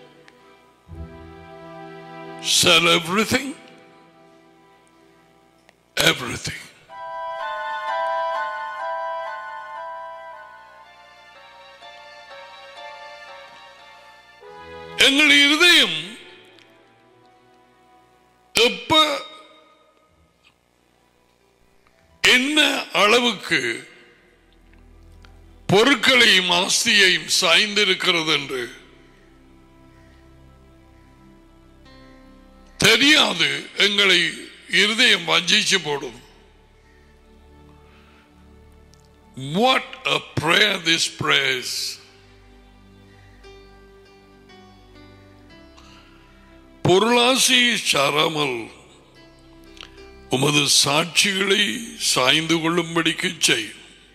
sell everything? Everything. எங்கள் இருதயம் எப்ப என்ன அளவுக்கு பொருட்களையும் ஆஸ்தியையும் சாய்ந்திருக்கிறது என்று தெரியாது எங்களை இருதயம் வஞ்சிச்சு போடும் what a prayer this prayers பொருளாசையை சாராமல் உமது சாட்சிகளை சாய்ந்து கொள்ளும்படிக்கு செய்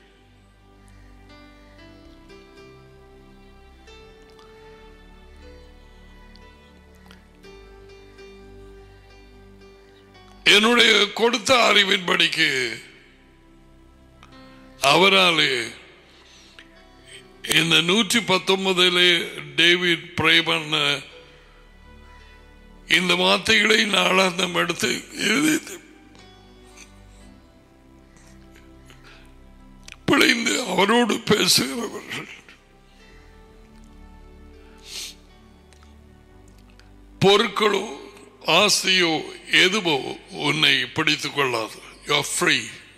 என்னுடைய கொடுத்த அறிவின்படிக்கு அவராலே இந்த நூற்றி பத்தொன்பதிலே டேவிட் பிரே பண்ண இந்த வார்த்தைகளை நாளாந்தம் எடுத்து எழுதி பிழைந்து அவரோடு பேசுகிறவர்கள் பொருட்களோ ஆசையோ எதுவோ உன்னை பிடித்துக் கொள்ளாது யூ ஃப்ரீ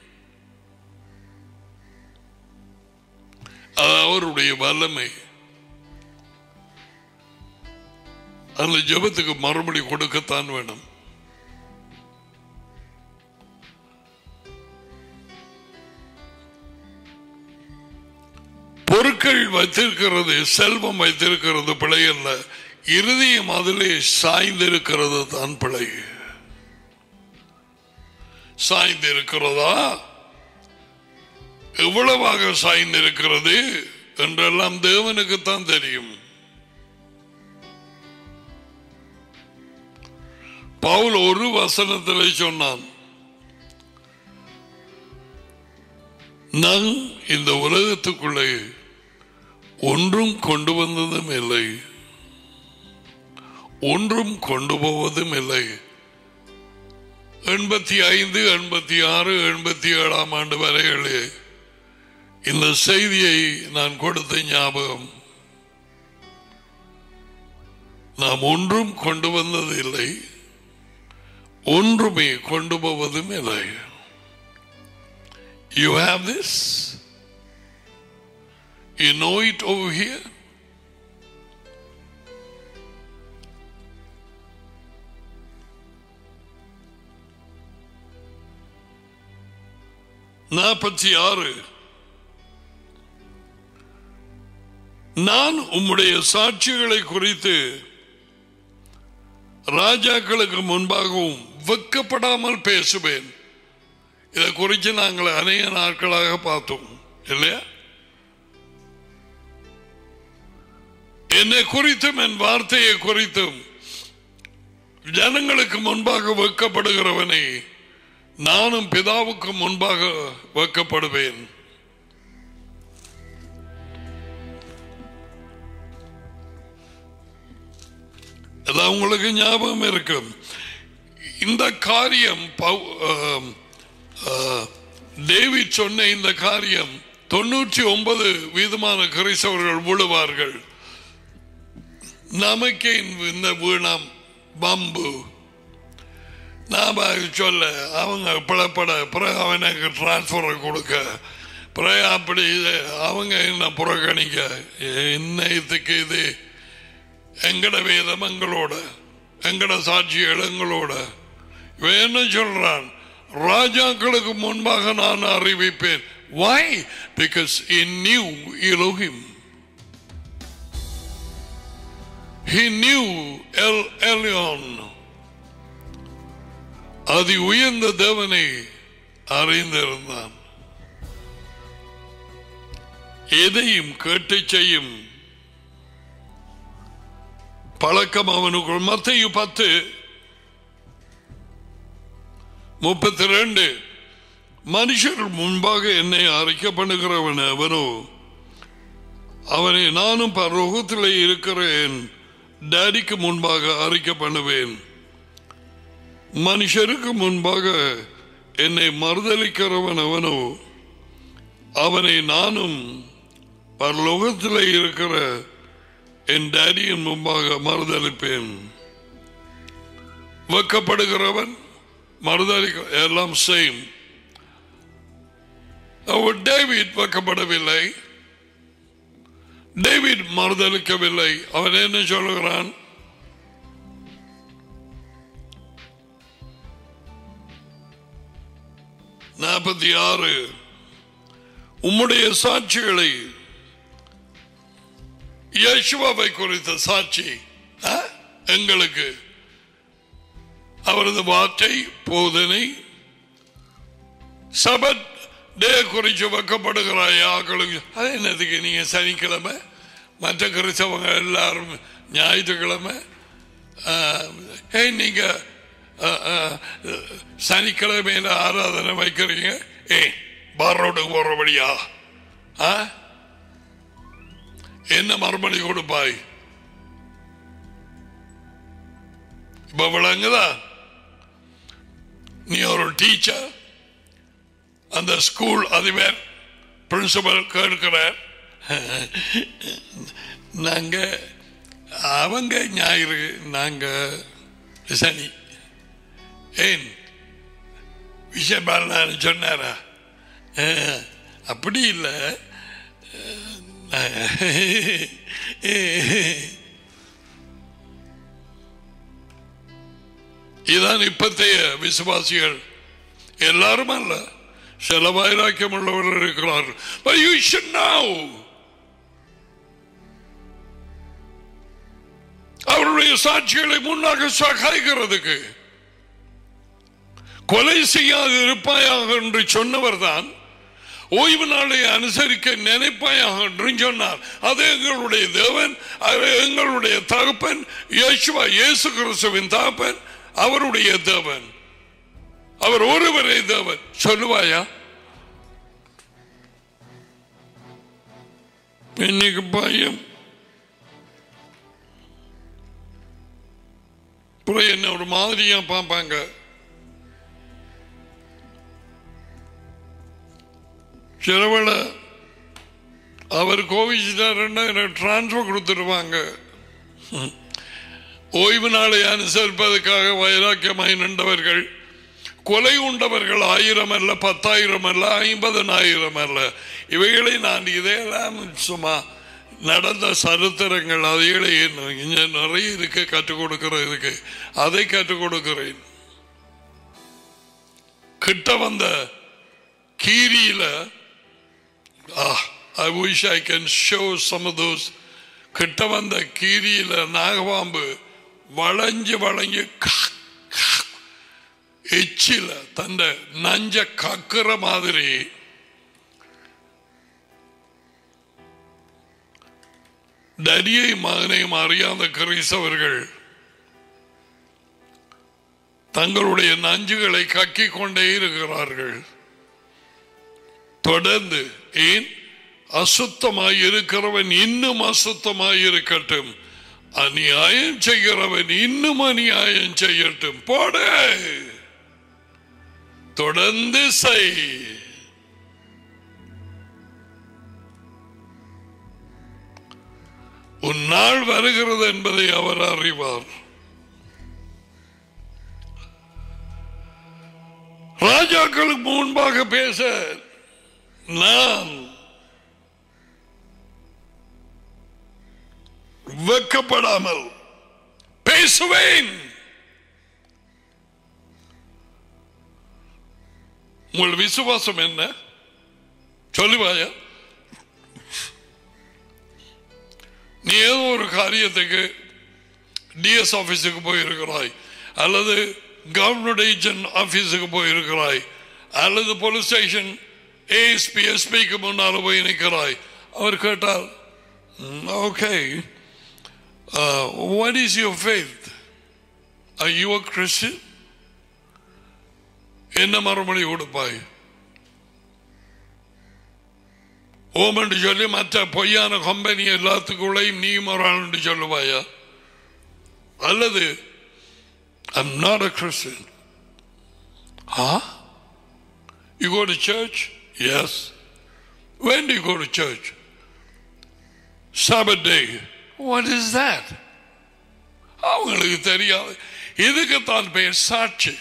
அவருடைய வல்லமை அந்த ஜபத்துக்கு மறுபடி கொடுக்கத்தான் வேணும் பொருட்கள் வைத்திருக்கிறது செல்வம் வைத்திருக்கிறது பிழை அல்ல இருதயம் அதிலே சாய்ந்திருக்கிறது தான் பிழை சாய்ந்திருக்கிறதா எவ்வளவாக சாய்ந்திருக்கிறது என்றெல்லாம் தேவனுக்குத்தான் தெரியும் பவுல் ஒரு வசனத்தில் சொன்னான் நான் இந்த உலகத்துக்குள்ளே ஒன்றும் கொண்டு வந்ததும் இல்லை ஒன்றும் கொண்டு போவதும் இல்லை எண்பத்தி ஐந்து எண்பத்தி ஆறு எண்பத்தி ஏழாம் ஆண்டு வரைகளே இந்த செய்தியை நான் கொடுத்த ஞாபகம் நாம் ஒன்றும் கொண்டு வந்தது இல்லை ஒன்றுமே கொண்டு போவதும் இல்லை you have this you know it over here நாற்பத்தி ஆறு நான் உம்முடைய சாட்சிகளை குறித்து ராஜாக்களுக்கு முன்பாகவும் வெக்கப்படாமல் பேசுவேன் இதை குறித்து நாங்கள் அநேக நாட்களாக பார்த்தோம் இல்லையா என்னை குறித்தும் என் வார்த்தையை குறித்தும் ஜனங்களுக்கு முன்பாக வெக்கப்படுகிறவனை நானும் பிதாவுக்கு முன்பாக வெக்கப்படுவேன் அதான் உங்களுக்கு ஞாபகம் இருக்கும் இந்த காரியம் பவு- ஆம், ஆ, டேவிட் சொன்ன இந்த காரியம் தொண்ணூற்றி ஒன்பது வீதமான கிறிஸ்தவர்கள் விழுவார்கள் நமக்கே இந்த வீணாம் பம்பு நாம சொல்ல அவங்க பிளப்பட பிறகு அவனுக்கு டிரான்ஸ்பரை கொடுக்க பிறகு அப்படி இது அவங்க என்ன புறக்கணிக்க என்ன இதுக்கு இது எங்கட வேதம் எங்களோட எங்கட சாட்சிகள் எங்களோட இவன் என்ன சொல்றான் ராஜாக்களுக்கு முன்பாக நான் அறிவிப்பேன் why because he knew Elohim he knew El Elyon அதி உயர்ந்த தேவனை அறிந்திருந்தான் எதையும் கேட்டு செய்யும் பழக்கம் அவனுக்குள் மத்தையு பத்து முப்பத்தி ரெண்டு மனுஷர் முன்பாக என்னை அறிக்கை பண்ணுகிறவன் அவனோ அவனை நானும் பரலோகத்தில் இருக்கிறேன் டேடிக்கு முன்பாக அறிக்கை பண்ணுவேன் மனுஷருக்கு முன்பாக என்னை மறுதளிக்கிறவன் அவனோ அவனை நானும் பரலோகத்தில் இருக்கிற என் டேடியின் முன்பாக மறுதளிப்பேன் வெக்கப்படுகிறவன் மறுதளிக்க எல்லாம் சேம் அவர் டேவிட் வெக்கப்படவில்லை டேவிட் மறுதளிக்கவில்லை அவன் என்ன சொல்லுகிறான் நாற்பத்தி ஆறு உம்முடைய சாட்சிகளை யேசுவாவை குறித்த சாட்சி ஆ? எங்களுக்கு அவரது வார்த்தை போதனை சபத் டே குறித்து வைக்கப்படுகிறாய் ஆக்களுக்கு அது என்னதுக்கு நீங்க சனிக்கிழமை மற்ற கிறிஸ்தவங்க எல்லாரும் ஞாயிற்றுக்கிழமை ஆ, ஏய் நீங்க ஆ, ஆ, சனிக்கிழமையில ஆராதனை வைக்கிறீங்க ஏ பார் ரோட்டுக்கு போறபடியா ஆ என்ன மறுமொழி கொடுப்பாய் இப்ப விளங்குதா நீ ஒரு டீச்சர் அந்த ஸ்கூல் அதிபர் பிரின்சிபல் கேட்கிறார் நாங்க அவங்க ஞாயிறு நாங்க சனி ஏன் விஷயபாலன் சொன்னாரா அஹ், அப்படி இல்லை இதான் இப்பத்தைய விசுவாசிகள் எல்லாரும் அல்ல சில வைராக்கியம் உள்ளவர்கள் இருக்கிறார்கள் But you should know. அவருடைய சாட்சிகளை முன்னாக சகாய்கிறதுக்கு கொலை செய்யாது இருப்பாயாக என்று சொன்னவர் தான் ஓய்வு நாளை அனுசரிக்க நினைப்பாயாக என்று சொன்னார் அது எங்களுடைய தேவன் அது எங்களுடைய தகப்பன் இயேசுவா இயேசு கிறிஸ்துவின் தகப்பன் அவருடைய தேவன் அவர் ஒருவரே தேவன் சொல்லுவாயா இன்னைக்கு பையன் அப்புறம் என்ன ஒரு மாதிரியா பார்ப்பாங்க சிலவள அவர் கோவிச்சிட்டாருன்னா எனக்கு டிரான்ஸ்பர் கொடுத்துருவாங்க ஓய்வு நாளை அனுசரிப்பதற்காக வைராக்கியமாய் நின்றவர்கள் கொலை உண்டவர்கள் ஆயிரம் அல்ல பத்தாயிரம் அல்ல ஐம்பதனாயிரம் அல்ல இவைகளை நான் இதையெல்லாம் சும்மா நடந்த சரித்திரங்கள் அதைகளை இங்க நிறைய இருக்கு கற்றுக் கொடுக்கிறதுக்கு அதை கற்றுக் கொடுக்கிறேன் கிட்ட வந்த கீரியில I wish I can show some of those கிட்ட வந்த கீரியில நாகபாம்பு வளைஞ்சு வளைஞ்சு கா- கா- எச்சில தந்த நஞ்ச கக்குற மாதிரி டரியை மகனையும் அறியாத கிறிஸ்தவர்கள் தங்களுடைய நஞ்சுகளை கக்கிக் கொண்டே இருக்கிறார்கள் தொடர்ந்து ஏன் அசுத்தமாய் இருக்கிறவன் இன்னும் அசுத்தமாய் இருக்கட்டும் அநியாயம் செய்கிறவன் இன்னும் அநியாயம் செய்யட்டும் போட தொடர்ந்து செய் உன் நாள் வருகிறது என்பதை அவர் அறிவார் ராஜாக்களுக்கு முன்பாக பேச நான் வெக்கப்படாமல் பேசுவேன் உங்கள் விசுவாசம் என்ன சொல்லுவாயா நீ ஏதோ ஒரு காரியத்துக்கு டிஎஸ் ஆபீஸுக்கு போயிருக்கிறாய் அல்லது கவர்மெண்ட் ஏஜென்ட் ஆபீஸுக்கு போயிருக்கிறாய் அல்லது போலீஸ் ஸ்டேஷன் ஏஎஸ்பி எஸ்பிக்கு முன்னால் போய் நிற்கிறாய் அவர் கேட்டால் okay what is your faith I you a Christian என்ன மறுமொழி கொடுப்பாய் ஓம் என்று சொல்லி மற்ற பொய்யான கம்பெனி எல்லாத்துக்குள்ளையும் நீயும் ஒரு ஆள் என்று சொல்லுவாயா அல்லது I'm not a Christian. Huh? You go to church? Yes. When do you go to church? Sabbath day. What is that? அவங்களுக்கு தெரியாது இதுக்குத்தான் பெயர் சாட்சி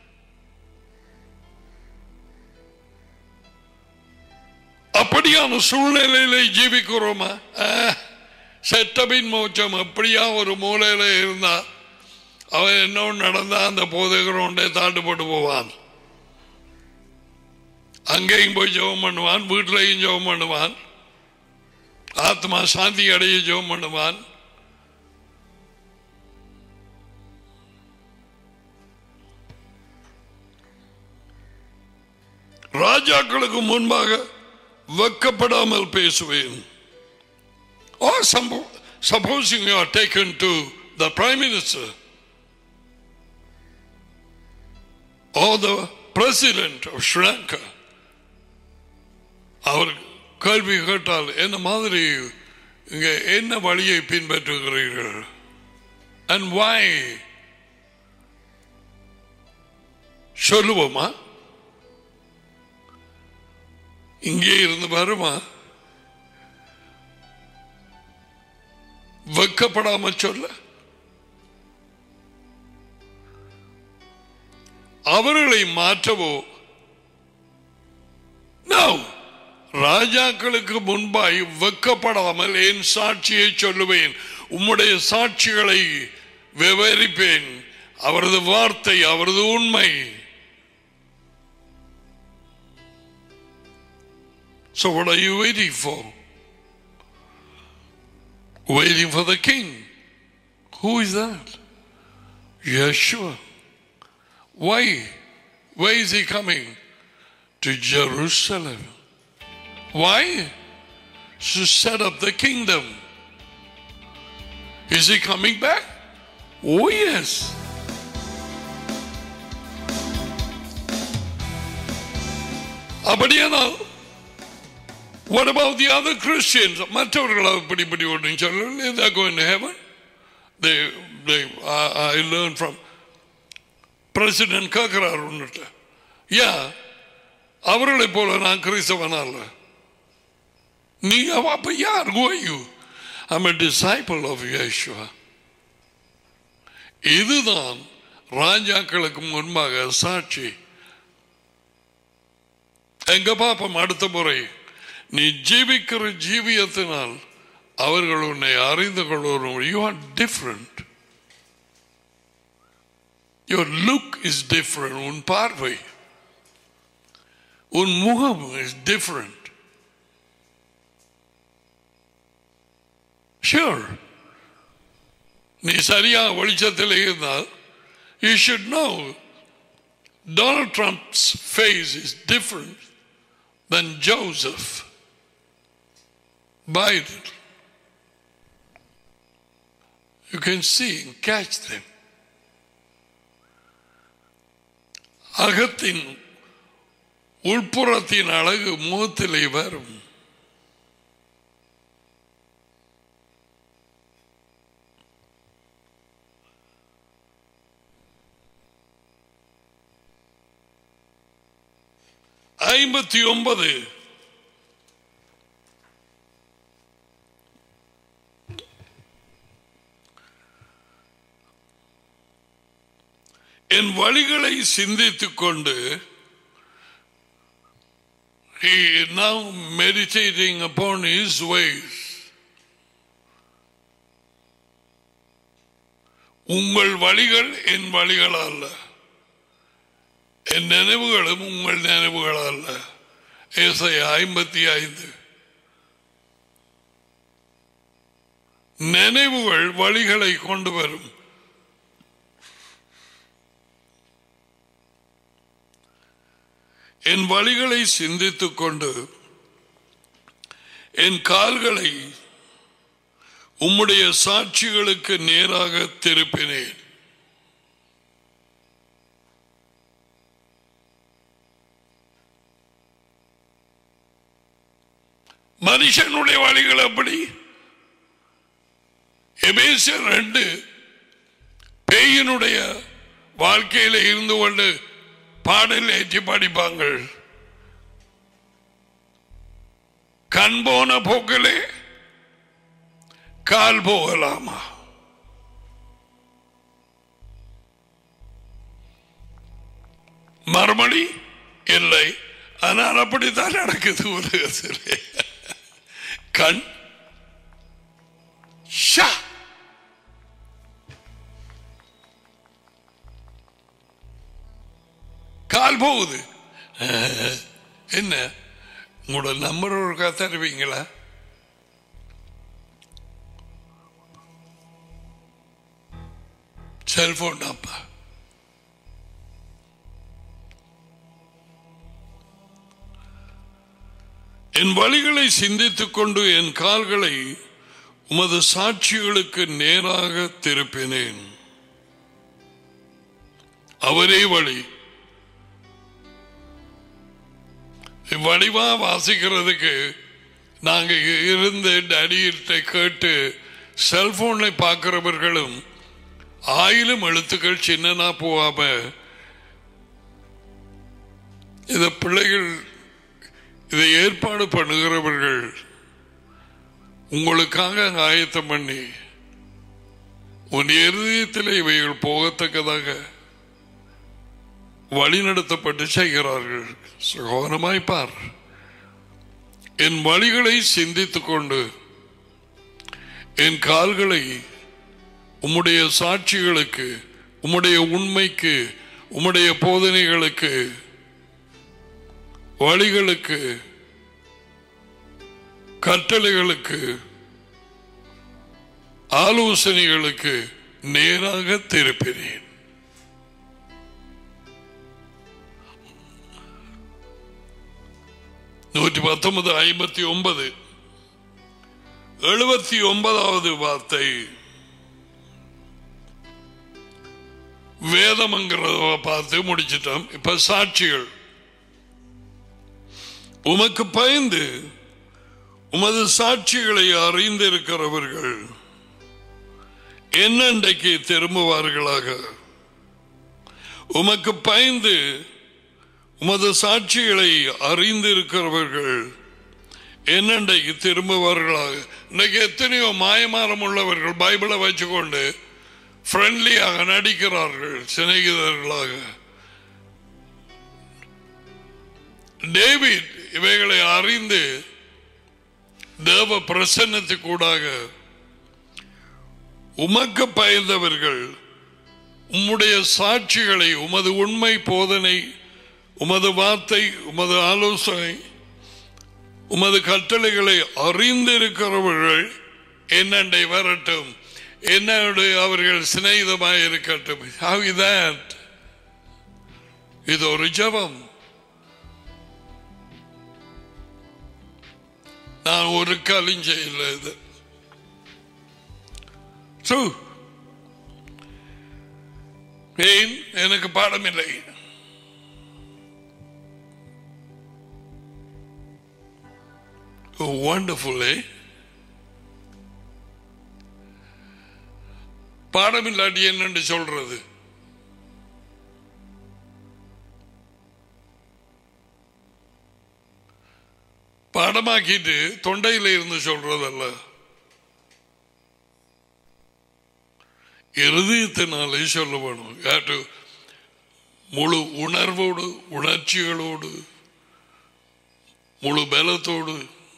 அப்படியான சூழ்நிலையில ஜீவிக்கிறோமா ஆஹ், செத்தபின் மோச்சம் அப்படியா ஒரு மூலையில இருந்தா அவன் என்ன நடந்தா அந்த போதைகிறோண்டே தாண்டு போட்டு போவான் அங்கேயும் போய் ஜெபம் பண்ணுவான் வீட்டிலையும் ஜெபம் பண்ணுவான் ஆத்மா சாந்தி அடைய ஜெபம் பண்ணுவான் ராஜாக்களுக்கு முன்பாக வெக்கப்படாமல் பேசுவேன் Or some- supposing you are taken to the prime minister or the president of Sri Lanka அவர் கேள்வி கேட்டால் என்ன மாதிரி இங்க என்ன வழியை பின்பற்றுகிறீர்கள் அண்ட் why சொல்லுவோமா இங்கே இருந்து வருமா வெக்கப்படாம சொல்ல அவர்களை மாற்றவோ No. ராஜாக்களுக்கு முன்பாய் வெக்கப்படாமல் என் சாட்சியை சொல்லுவேன் உம்முடைய சாட்சிகளை விவரிப்பேன் அவரது வார்த்தை அவரது உண்மை So what are you waiting for? Waiting for the king. Who is that? Yeshua. Why? Where is he coming? To Jerusalem. Why? To set up the kingdom. Is he coming back? Oh, yes. அப்படியானால் What about the other Christians? மற்றவர்கள் அப்படி இப்படி ஒன்றும் சொல்லல they're going to heaven. They, they, I, I learned from President கேட்கிறார் ஒன்றுட்ட யா அவர்களை போல நான் கிறிஸ்தவன் அல்ல நீங்க அப்ப யார் who are you? I'm a disciple of Yeshua. இதுதான் ராஜாக்களுக்கு முன்பாக சாட்சி எங்க பாப்போம் அடுத்த முறை நீ ஜீவிக்கிற ஜீவியத்தினால் அவர்கள் உன்னை அறிந்து கொள்வோம் you are different your look is different உன் பார்வை உன் முகம் இஸ் டிஃப்ரெண்ட் ஷியோர் நீ சரியா வெளிச்சத்தில் இருந்தால் you should know Donald Trump's face is different than Joseph Biden. You can see and catch them. அகத்தின் உள்புறத்தின் அழகு முகத்திலே வரும் ஐம்பத்தி ஒன்பது என் வழிகளை சிந்தித்துக் கொண்டு he is now meditating upon his ways உங்கள் வழிகள் என் வழிகள் அல்ல என் நினைவுகளும் உங்கள் நினைவுகள் அல்ல ஏசை ஐம்பத்தி ஐந்து நினைவுகள் வழிகளை கொண்டு வரும் என் வழிகளை சிந்தித்துக் கொண்டு என் கால்களை உம்முடைய சாட்சிகளுக்கு நேராக திருப்பினேன் மனுஷனுடைய வழிகள் அப்படி எபேசியர் ரெண்டு பேயினுடைய வாழ்க்கையில இருந்து கொண்டு பாடல் ஏற்றி படிப்பாங்க கண் போன போக்கிலே கால் போகலாமா மறுமொழி இல்லை ஆனால் அப்படித்தான் நடக்குது உலகத்திலே கண் ஷா கால் போகுது என்ன உங்களோட நம்பர் ஒருக்கா தருவீங்களா செல்போன் அப்பா என் வழிகளை சிந்தித்துக் கொண்டு என் கால்களை உமது சாட்சிகளுக்கு நேராக திருப்பினேன் அவரே வழி வடிவா வாசிக்கிறதுக்கு நாங்க இருந்து டடியிட்ட கேட்டு செல்போன்ல பார்க்கிறவர்களும் ஆயிரம் எழுத்துக்கள் சின்னனா போகாம இத பிள்ளைகள் இதை ஏற்பாடு பண்ணுகிறவர்கள் உங்களுக்காக ஆயத்தம் பண்ணி உன் இருதயத்தில் இவைகள் போகத்தக்கதாக வழிநடத்தப்பட்டு செய்கிறார்கள் சகோதரமாய் பார் என் வழிகளை சிந்தித்துக் கொண்டு என் கால்களை உம்முடைய சாட்சிகளுக்கு உம்முடைய உண்மைக்கு உம்முடைய போதனைகளுக்கு வழிகளுக்கு கட்டளைகளுக்கு ஆலோசனைகளுக்கு நேராக திருப்பினேன் நூற்றி பத்தொன்பது ஐம்பத்தி ஒன்பது எழுபத்தி ஒன்பதாவது வார்த்தை வேதம்ங்கிறத பார்த்து முடிச்சிட்டோம் இப்ப சாட்சிகள் உமக்கு பயந்து உமது சாட்சிகளை அறிந்திருக்கிறவர்கள் என்னண்டைக்கு திரும்புவார்களாக உமக்கு பயந்து உமது சாட்சிகளை அறிந்திருக்கிறவர்கள் என்னண்டைக்கு திரும்புவார்களாக இன்னைக்கு எத்தனையோ மாயமாரம் உள்ளவர்கள் பைபிளை வச்சுக்கொண்டு ஃப்ரெண்ட்லியாக நடிக்கிறார்கள் சிநேகிதர்களாக டேவிட் இவைகளை அறிந்து தேவ பிரசன்னத்துக்கூடாக உமக்கு பயந்தவர்கள் உம்முடைய சாட்சிகளை உமது உண்மை போதனை உமது வார்த்தை உமது ஆலோசனை உமது கட்டளைகளை அறிந்திருக்கிறவர்கள் என்னண்டை வரட்டும் என்னோடு அவர்கள் சிநேகிதமாய் இருக்கட்டும் How is that? இது ஒரு ஜபம் நான் ஒரு காலம் செய்யல இது So, ஏன் எனக்கு பாடம் இல்லை வண்டர்ஃபுல் பாடம் இல்லாட்டி என்னன்னு சொல்றது பாடமாக்கிட்டு தொண்டையில இருந்து சொல்றதல்ல இருதயத்தினாலே சொல்ல வேணும் யாரு முழு உணர்வோடு உணர்ச்சிகளோடு முழு பலத்தோடு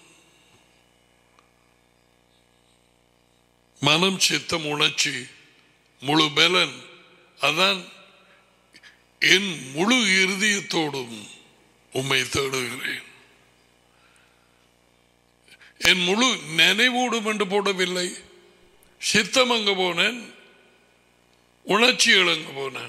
மனம் சித்தம் உணர்ச்சி முழு பலன் அதான் என் முழு இருதயத்தோடும் உம்மை தேடுகிறேன் என் முழு நினைவோடும் என்று போடவில்லை சித்தம் அங்க போனேன் உணர்ச்சிகள் அங்க போனேன்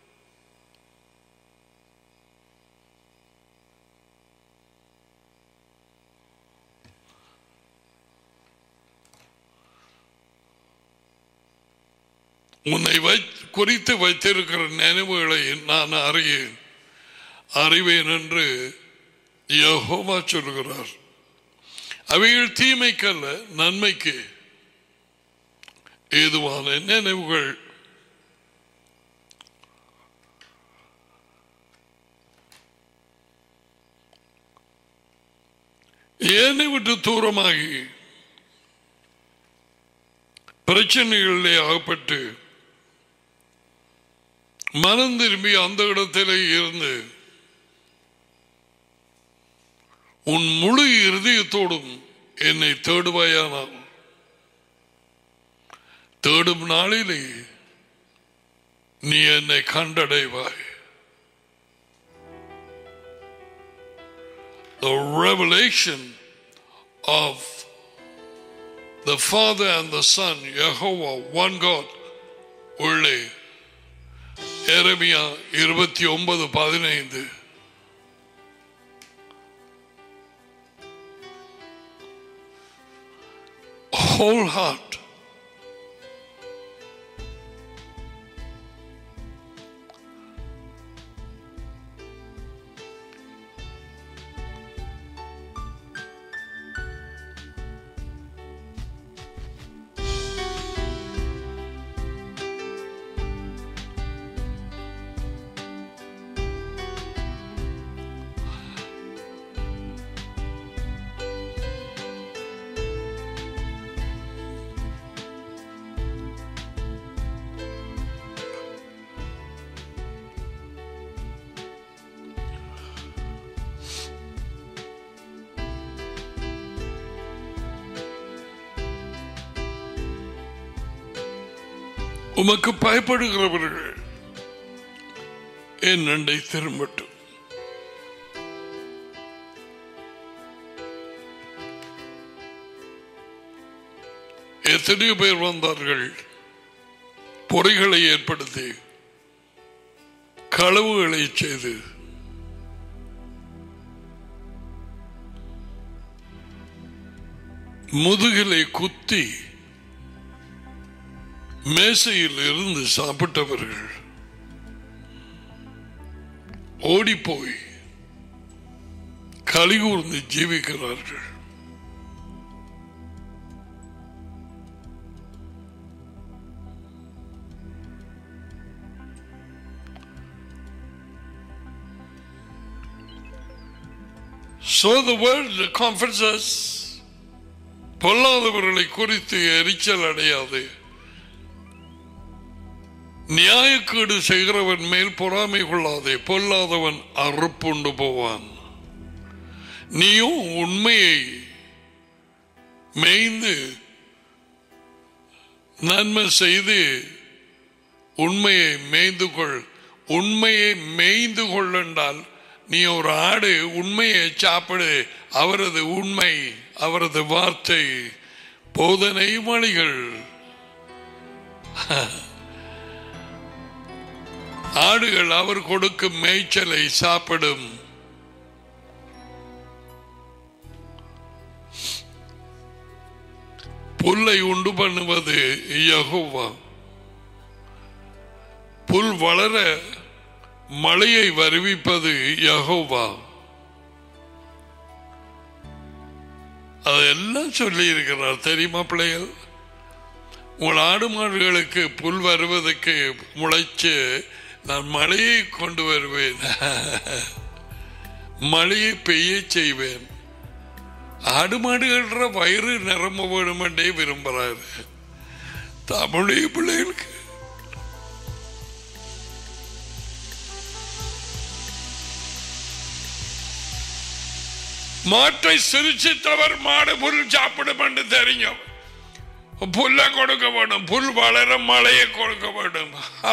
உன்னை வை குறித்து வைத்திருக்கிற நினைவுகளை நான் அறியேன் அறிவேன் என்று யெகோவா சொல்கிறார் அவைகள் தீமைக்கல்ல நன்மைக்கு ஏதுவான நினைவுகள் என்னை விட்டு தூரமாகி பிரச்சனைகளிலே அகப்பட்டு மனம் திரும்பி அந்த இடத்திலே இருந்து உன் முழு இருதயத்தோடும் என்னை தேடுவாயானால் தேடும் நாளிலே நீ என்னை கண்டடைவாய் The revelation of the Father and the Son, Jehovah, one God, உள்ளே எரமியா இருபத்தி ஒன்பது பதினைந்து whole heart உமக்கு பயப்படுகிறவர்கள் என் நண்டை திரும்பட்டும் எத்தனையோ பேர் வந்தார்கள் பொறிகளை ஏற்படுத்தி களவுகளை செய்து முதுகிலை குத்தி மேசையில் இருந்து சாப்பிட்டவர்கள் ஓடிப்போய் கலிகூர்ந்து ஜீவிக்கிறார்கள் So the word conferences பொல்லாதவர்களை குறித்து எரிச்சல் அடையாது நியாயக்கேடு செய்கிறவன் மேல் பொறாமை கொள்ளாதே பொல்லாதவன் அறுப்புண்டு போவான் நீயும் உண்மையை மேய்ந்து நன்மை செய்து உண்மையை மேய்ந்து கொள் உண்மையை மேய்ந்து கொள் என்றால் நீ ஒரு ஆடு உண்மையை சாப்பிடு அவரது உண்மை அவரது வார்த்தை போதனை மொழிகள் ஆடுகள் அவர் கொடுக்கும் மேய்ச்சலை சாப்பிடும் புல்லை உண்டு பண்ணுவது யகோவா புல் வளர மழையை வருவிப்பது யகோவா அதெல்லாம் சொல்லி இருக்கிறார் தெரியுமா பிள்ளைகள் உங்கள் ஆடு மாடுகளுக்கு புல் வருவதற்கு முளைச்சு நான் மழையை கொண்டு வருவேன் மழையை பெய்ய செய்வேன் ஆடு மாடுகள்ற வயிறு நிரம்ப வேணுமெண்டே விரும்புறாரு தமிழே பிள்ளைகளுக்கு மாட்டை சிரிச்சித்தவர் மாடு புல் சாப்பிடும் என்று தெரியும் புல்ல கொடுக்க வேண்டும் புல் வளர மழையை கொடுக்க வேண்டும்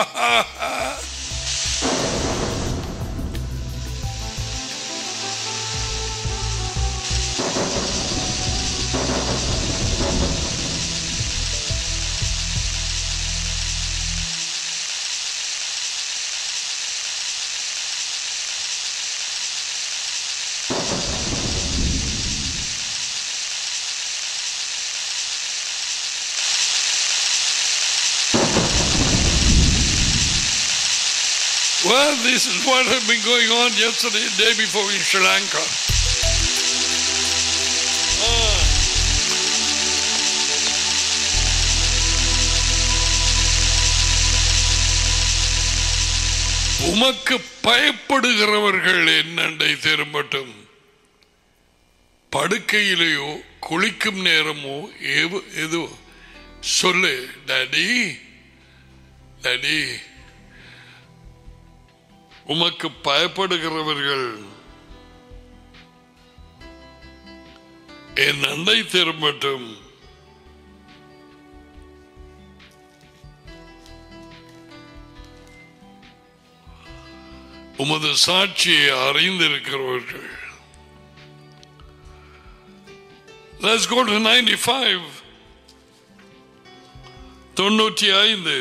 Well, this is what had been going on yesterday, day before in Sri Lanka. Ah. உமக்கு பயப்படுகிறவர்கள் என்னண்டை திரும்பட்டும் படுக்கையிலேயோ குளிக்கும் நேரமோ ஏவோ எது சொல்லு டாடி டாடி உமக்கு பயப்படுகிறவர்கள் என் அண்டை திரும்பட்டும் உமது சாட்சியை அறிந்திருக்கிறவர்கள் Let's go to 95. தொண்ணூற்றி ஐந்து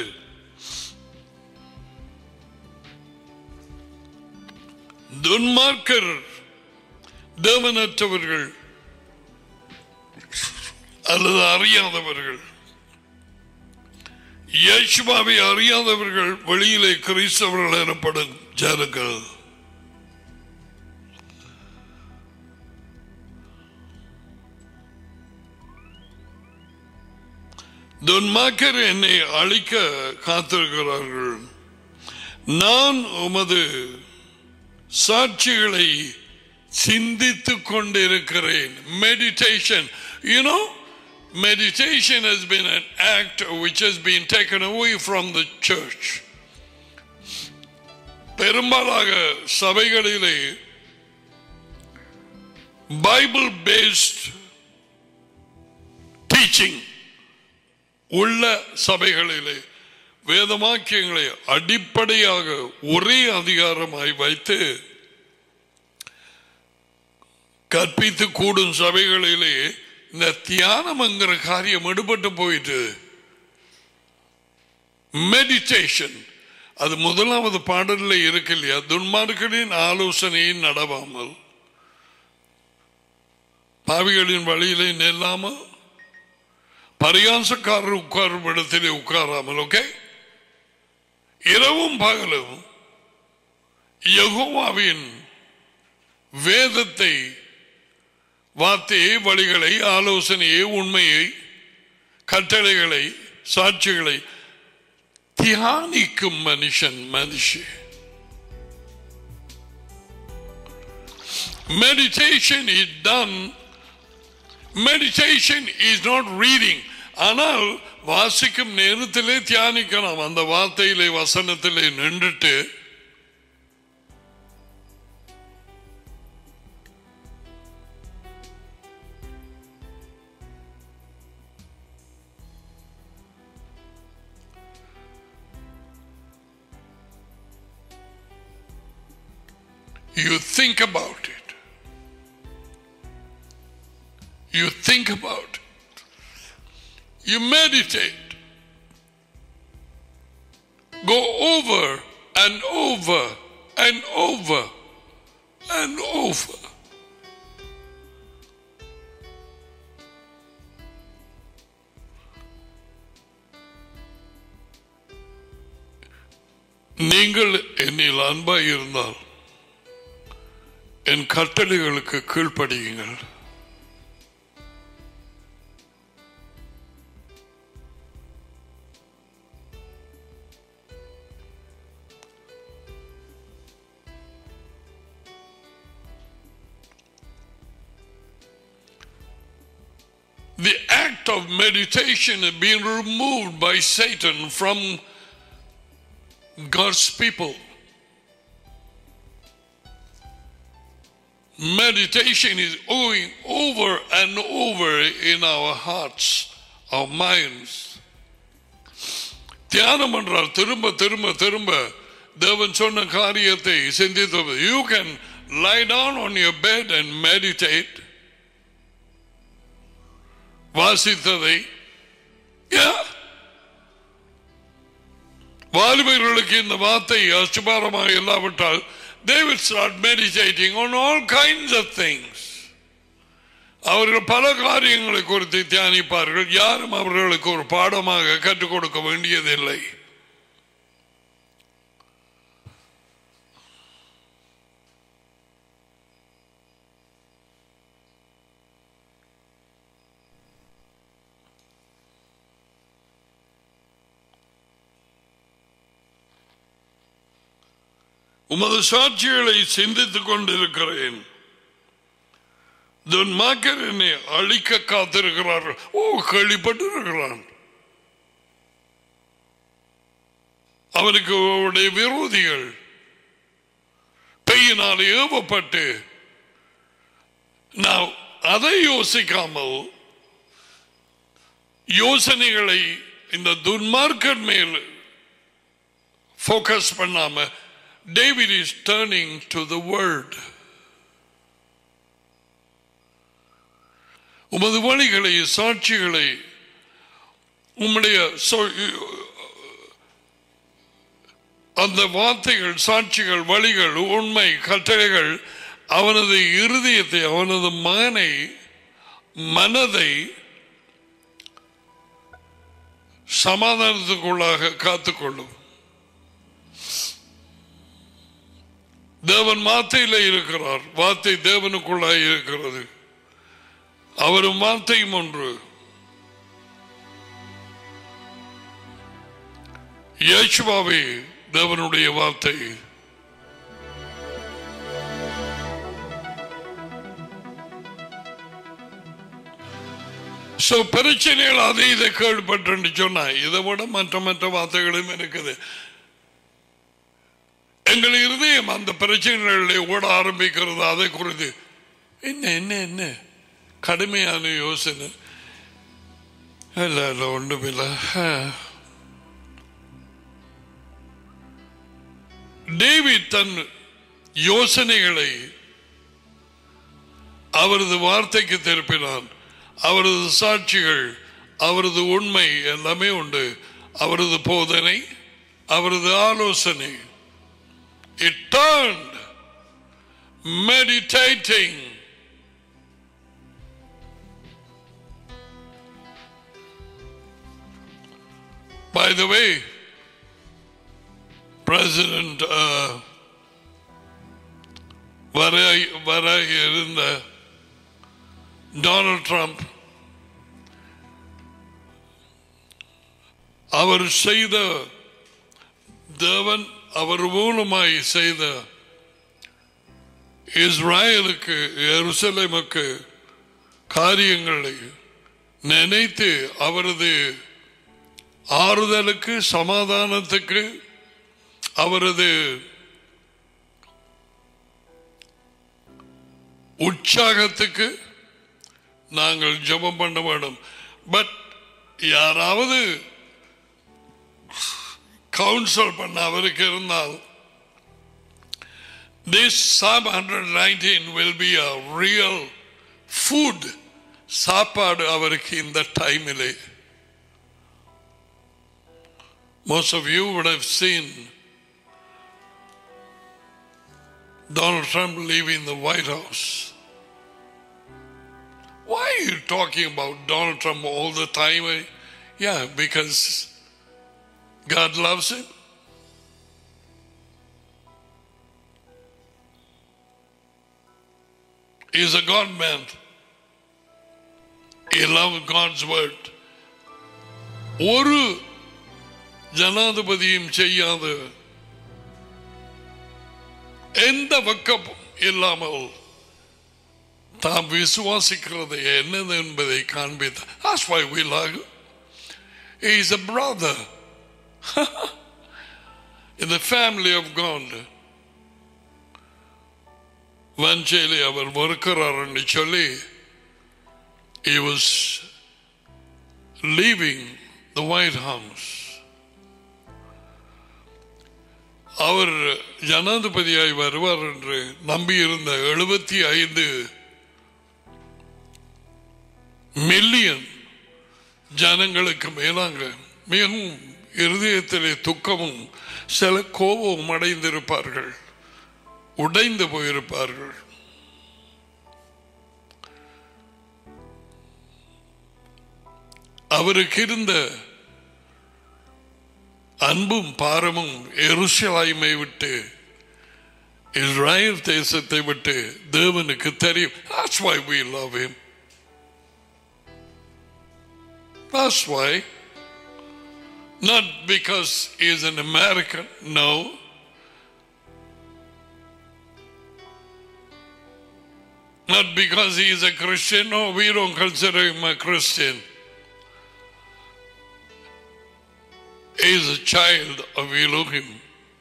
துன்மார்க்கர் தேவனற்றவர்கள் அல்லது அறியாதவர்கள் இயேசுவாவை அறியாதவர்கள் வெளியிலே கிறிஸ்தவர்கள் எனப்படும் ஜனங்கள் துன்மாக்கர் என்னை அழிக்க காத்திருக்கிறார்கள் நான் உமது சாட்சிகளை சிந்தித்துக் கொண்டிருக்கிறேன் meditation you know meditation has been an act which has been taken away from the church பெரும்பாலாக சபைகளிலே பைபிள் பேஸ்ட் டீச்சிங் உள்ள சபைகளிலே வேதமாக்கியங்களை அடிப்படையாக ஒரே அதிகாரமாய் வைத்து கற்பித்து கூடும் சபைகளிலே இந்த தியானம்ங்கிற காரியம் எடுபட்டு போயிட்டு மெடிடேஷன் அது முதலாவது பாடலில் இருக்கு இல்லையா துன்மார்களின் ஆலோசனையை நடவாமல் பாவிகளின் வழியிலே நெல்லாமல் பரியாசக்காரர் உட்காரும் இடத்திலே உட்காராமல் ஓகே இரவும் பகலும் யகுவாவின் வேதத்தை வார்த்தையை வழிகளை ஆலோசனையை உண்மையை கட்டளைகளை சாட்சிகளை தியானிக்கும் மனுஷன் மனுஷி meditation is done meditation is not reading ஆனால் வாசிக்கும் நேரத்திலே தியானிக்கலாம் அந்த வார்த்தையிலே வசனத்திலே நின்றுட்டு You think about it. You think about it. You meditate. Go over and over and over and over. நீங்கள் என்னில் அன்பாய் இருந்தால் என் கட்டளைகளுக்கு கீழ்ப்படியுங்கள் The act of meditation is being removed by Satan from God's people. Meditation is going over and over in our hearts, our minds. தியானம் என்றால் திரும்ப திரும்ப திரும்ப தேவன் சொன்ன காரியத்தை சிந்தித்து you can lie down on your bed and meditate வாசித்ததை Yeah. வாலிபர்களுக்கு இந்த வார்த்தை அசுபாரமாக இல்லாவிட்டால் they will start meditating on all kinds of things அவர்கள் பல காரியங்களை குறித்து தியானிப்பார்கள் யாரும் அவர்களுக்கு ஒரு பாடமாக கற்றுக் கொடுக்க வேண்டியதில்லை உமது சாட்சிகளை சிந்தித்துக் கொண்டிருக்கிறேன் துன்மாக்கர் என்னை அழிக்க காத்திருக்கிறார்கள் ஓ கேள்விப்பட்டு இருக்கிறான் அவனுக்கு அவருடைய விரோதிகள் பெய்யினால் ஏவப்பட்டு நான் அதை யோசிக்காமல் யோசனைகளை இந்த துன்மார்க்கர் மேல் ஃபோக்கஸ் பண்ணாம David is turning to the word. உமது வழிகளை சாட்சிகளை உம்முடைய சொ- அந்த வார்த்தைகள் சாட்சிகள் வழிகள் உண்மை கட்டளைகள் அவனது இருதயத்தை அவனது மகனை மனதை சமாதானத்துக்குள்ளாக காத்துக்கொள்ளும் தேவன் வார்த்தையில இருக்கிறார் வார்த்தை தேவனுக்குள்ளாக இருக்கிறது அவரும் வார்த்தையும் ஒன்று இயேசுவாவே தேவனுடைய வார்த்தை So, பிரச்சனைகள் அதை இதை கேள்விப்பட்டு சொன்னா இதை விட மற்ற மற்ற வார்த்தைகளும் இருக்குது எங்கள் இருதயம் அந்த பிரச்சனைகளிலே ஓட ஆரம்பிக்கிறது அதை குறித்து என்ன என்ன என்ன கடுமையான யோசனை இல்ல இல்ல ஒன்றுமில்ல டேவிட் தன் யோசனைகளை அவரது வார்த்தைக்கு திருப்பினான் அவரது சாட்சிகள் அவரது உண்மை எல்லாமே உண்டு அவரது போதனை அவரது ஆலோசனை It turned meditating. By the way, President uh, வர வர இருந்த டொனால்ட் ட்ரம்ப் அவர் செய்த தேவன் அவர் மூலமாய் செய்த இஸ்ராயலுக்கு எருசலேமுக்கு காரியங்களை நினைத்து அவரது ஆறுதலுக்கு சமாதானத்துக்கு அவரது உற்சாகத்துக்கு நாங்கள் ஜெபம் பண்ண வேண்டும் பட் யாராவது கவுன்சில் பண்ண அவருக்கு இருந்தால் This Psalm 119 will be a real food. சாப்பாடு அவருக்கு இந்த டைமிலே Most of you would have seen Donald Trump leaving the White House. Why are you talking about Donald Trump all the time? Yeah, because God loves him. He's a God man. He loves God's word. ஒரு ஜனாதிபதியும் செய்யாத எந்த வக்கப்பும் இல்லாமல் தாம் விசுவாசிக்கிறது என்னது என்பதை காண்பித்தார் That's why we love him. He's a brother in the family of God. வஞ்சையிலே அவர் மறுக்கிறார் என்று சொல்லி he was leaving the White House. அவர் ஜனாதிபதியாய் வருவார் என்று நம்பியிருந்த எழுபத்தி ஐந்து மில்லியன் ஜனங்களுக்கு மேலாங்க மிகவும் இருதயத்திலே துக்கமும் சில கோபமும் அடைந்திருப்பார்கள் உடைந்து போயிருப்பார்கள் அவருக்கு இருந்த அன்பும் பாரமும் எருசலாய்மை விட்டு இஸ்ராயல் தேசத்தை விட்டு தேவனுக்கு தெரியும் That's why we love him. That's why. Not because he's an American, no. Not because he's a Christian, no, we don't consider him a Christian. He's a child of Elohim.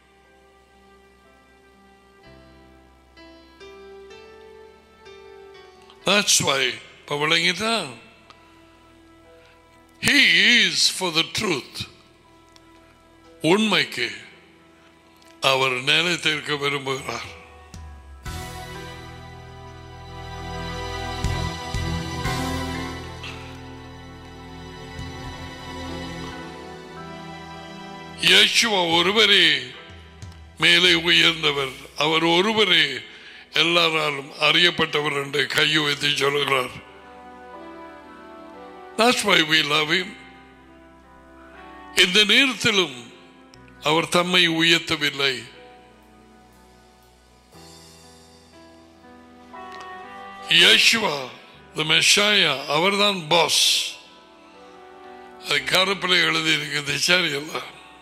That's why, Pavalangitan, he is for the truth. உண்மைக்கு அவர் நிலைத்திருக்க விரும்புகிறார் இயேசுவா ஒருவரே மேலே உயர்ந்தவர் அவர் ஒருவரே எல்லாராலும் அறியப்பட்டவர் என்று கையை வைத்து சொல்கிறார் That's why we love him. இந்த நேரத்திலும் அவர் தம்மை உயர்த்தவில்லை யேசுவா த மெஷாயா அவர்தான் பாஸ் அது கருப்பில் எழுதி இருக்குது சரியல்ல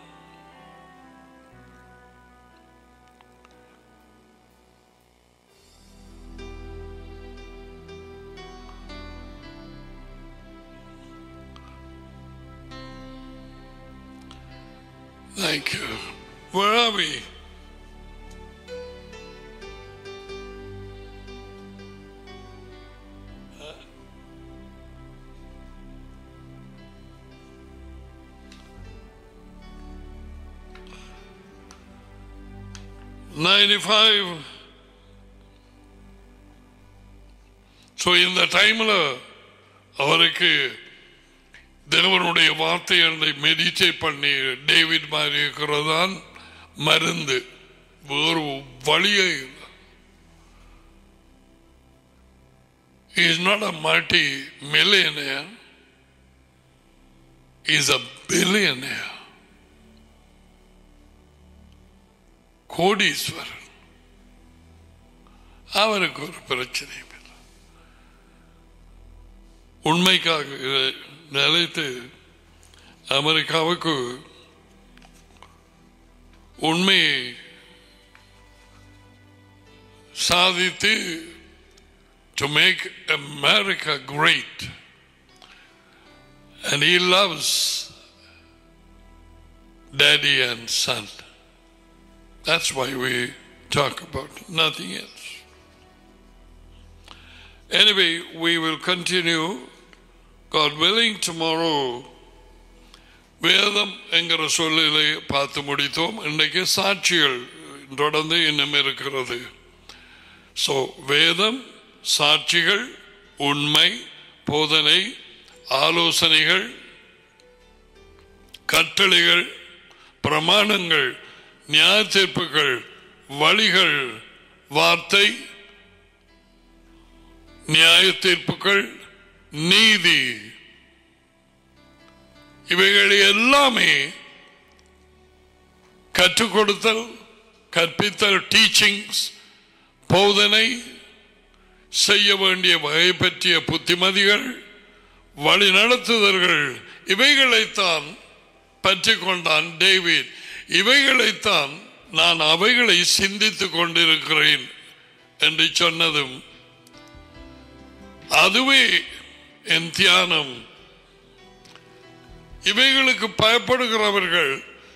Thank you. Where are we? Ninety-five. So இந்த டைம்ல அவருக்கு தேவனுடைய வார்த்தைகளை மெடிடேட் பண்ணி டேவிட் மாதிரி இருக்கிறதான் மருந்து வேறு வழியே இல்லை is not a multi millionaire is a billionaire கோடீஸ்வரன் அவருக்கு ஒரு பிரச்சனையும் இல்லை உண்மைக்காக இதை நிலைத்து அமெரிக்காவுக்கு உண்மையை சாதித்து to make America great. And he loves daddy and son. That's why we talk about it, nothing else. Anyway, we will continue, God willing, tomorrow. வேதம் என்கிற சொல்லிலே பார்த்து முடித்தோம் இன்றைக்கு சாட்சிகள் தொடர்ந்து இன்னும் இருக்கிறது ஸோ வேதம் சாட்சிகள் உண்மை போதனை ஆலோசனைகள் கட்டளைகள் பிரமாணங்கள் நியாய தீர்ப்புகள் வழிகள் வார்த்தை நியாய தீர்ப்புகள் நீதி இவைகள் எல்லாமே கற்றுக் கொடுத்தல் கற்பித்தல் டீச்சிங்ஸ் போதனை செய்ய வேண்டிய வகை பற்றிய புத்திமதிகள் வழி நடத்துதல்கள் இவைகளைத்தான் பற்றி கொண்டான் டேவிட் இவைகளைத்தான் நான் அவைகளை சிந்தித்துக் கொண்டிருக்கிறேன் என்று சொன்னதும் அதுவே என் தியானம் இவைகளுக்கு பயப்படுகிறவர்கள்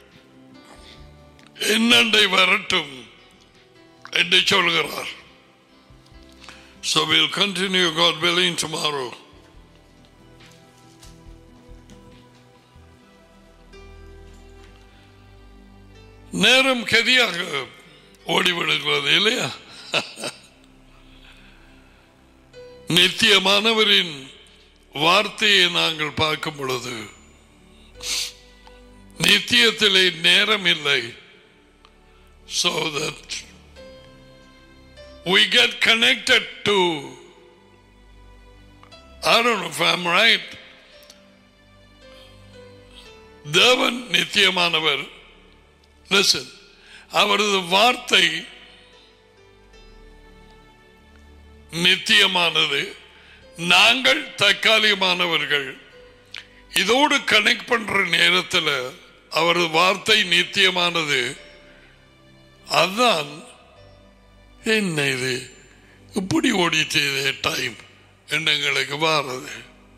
என்னண்டை வரட்டும் என்று சொல்கிறார் So we'll continue, God willing, tomorrow. நேரம் கதியாக ஓடிவிடுகிறது இல்லையா நித்தியமானவரின் வார்த்தையை நாங்கள் பார்க்கும் பொழுது நித்தியத்திலே நேரம் இல்லை so that we get connected to I don't know if I'm right தேவன் நித்தியமானவர் லிசன் அவரது வார்த்தை நித்தியமானது நாங்கள் தற்காலிகமானவர்கள் இதோடு கனெக்ட் பண்ற நேரத்தில் அவரது வார்த்தை நித்தியமானது அதுதான் என்ன இது இப்படி ஓடிச்சு டைம் எண்ணங்களுக்கு வாரது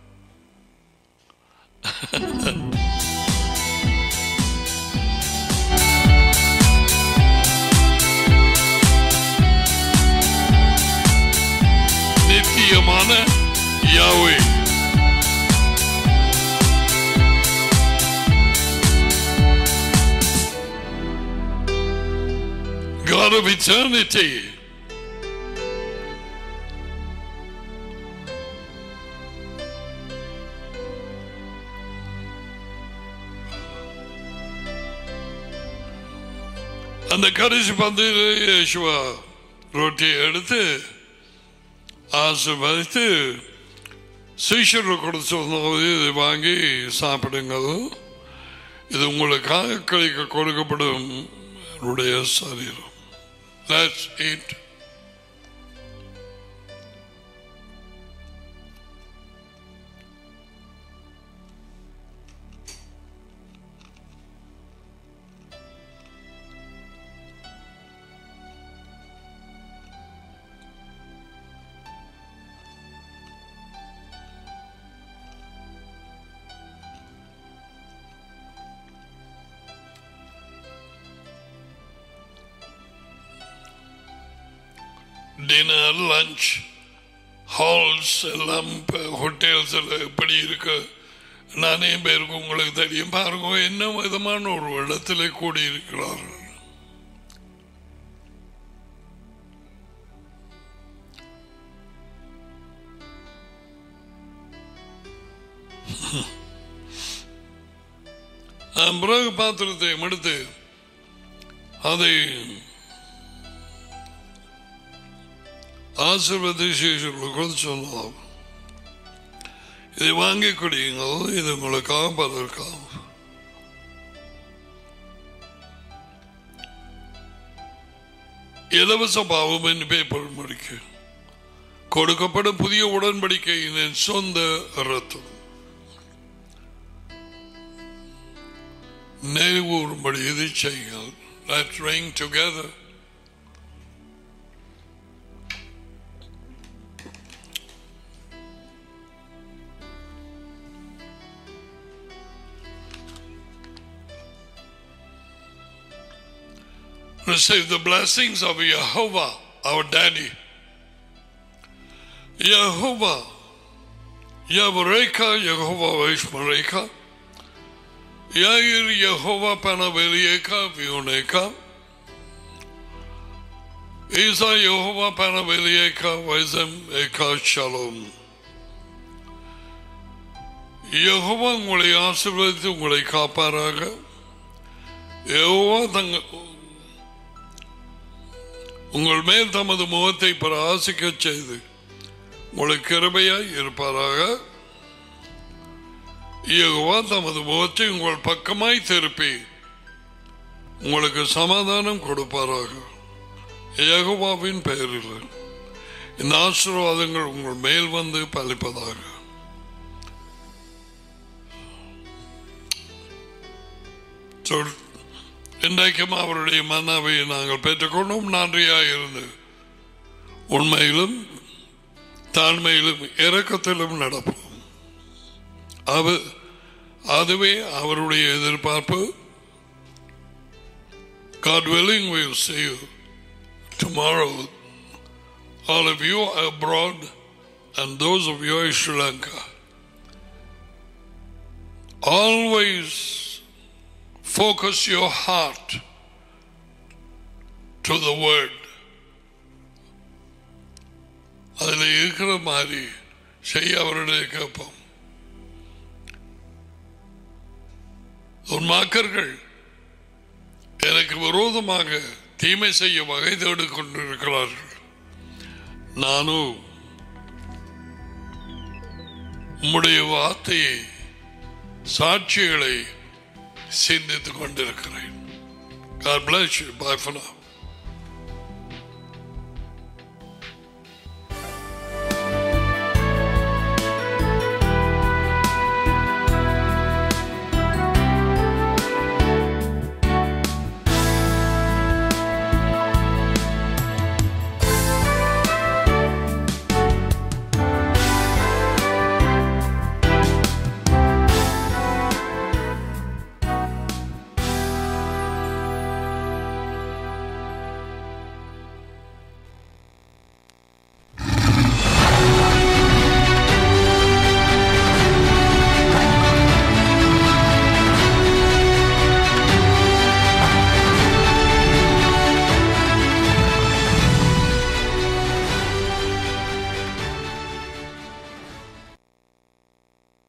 நித்தியமான யாவே God of eternity. அந்த கடைசி பந்தியில் யேசுவா ரொட்டியை எடுத்து ஆசிர்வதித்து சீஷர்கள் கொடுத்து சொன்னது இதை வாங்கி சாப்பிடுங்க இது உங்களுக்காக கழிக்க கொடுக்கப்படும் என்னுடைய சரீரம் Let's eat. Dinner lunch halls எல்லாம் ஹோட்டல்ஸில் எப்படி இருக்கு நானே பேருக்கு உங்களுக்கு தெரியும் பாருங்க என்ன விதமான ஒரு இடத்துல கூடி இருக்கிறார்கள் பிறகு பாத்திரத்தை எடுத்து அதை ஆசிர்வதிஷர்களுக்கு சொல்லலாம் இதை வாங்கி குடியுங்கள் இது உங்களுக்காக பலருக்காக இலவச பாவம் என்று பேப்பர் முடிக்க கொடுக்கப்படும் புதிய உடன்படிக்கையின் சொந்த ரத்தம் நினைவூறும்படி இதை செய்யுங்கள் Let's ring together. receive the blessings of Jehovah, our daddy. Jehovah, Yavareka, Jehovah Vishmareka, Yair Jehovah Panavelieka, Vioneka, ஈசா யோகமா பண வெளியேக்கா வைசம் ஏக்கா ஷலோம் யெகோவா உங்களை ஆசீர்வதித்து உங்களை காப்பாராக யெகோவா தங்க உங்கள் மேல் தமது முகத்தை பிரகாசிக்க செய்து உங்களுக்கு கிருபையாய் இருப்பாராக யெகோவா தமது முகத்தை உங்கள் பக்கமாய் திருப்பி உங்களுக்கு சமாதானம் கொடுப்பாராக யெகோவாவின் பெயரில் இந்த ஆசீர்வாதங்கள் உங்கள் மேல் வந்து பலிப்பதாக சொல் இன்றைக்கும் அவருடைய மன்னாவை நாங்கள் பெற்றுக்கொண்டோம் நன்றியாக இருந்து உண்மையிலும் தாழ்மையிலும் இரக்கத்திலும் நடப்போம் அவ அதுவே அவருடைய எதிர்பார்ப்பு God willing, we will see you tomorrow. All of you abroad and those of you in Sri Lanka. Always focus your heart to the word. அதில் இருக்கிற மாதிரி செய்ய அவருடைய கேட்போம் உன்மாக்கர்கள் எனக்கு விரோதமாக தீமை செய்ய வகை தேடிக் கொண்டிருக்கிறார்கள் நானும் உம்முடைய வார்த்தையை சாட்சிகளை சிந்தித்துக் கொண்டிருக்கிறேன் God bless you. Bye for now.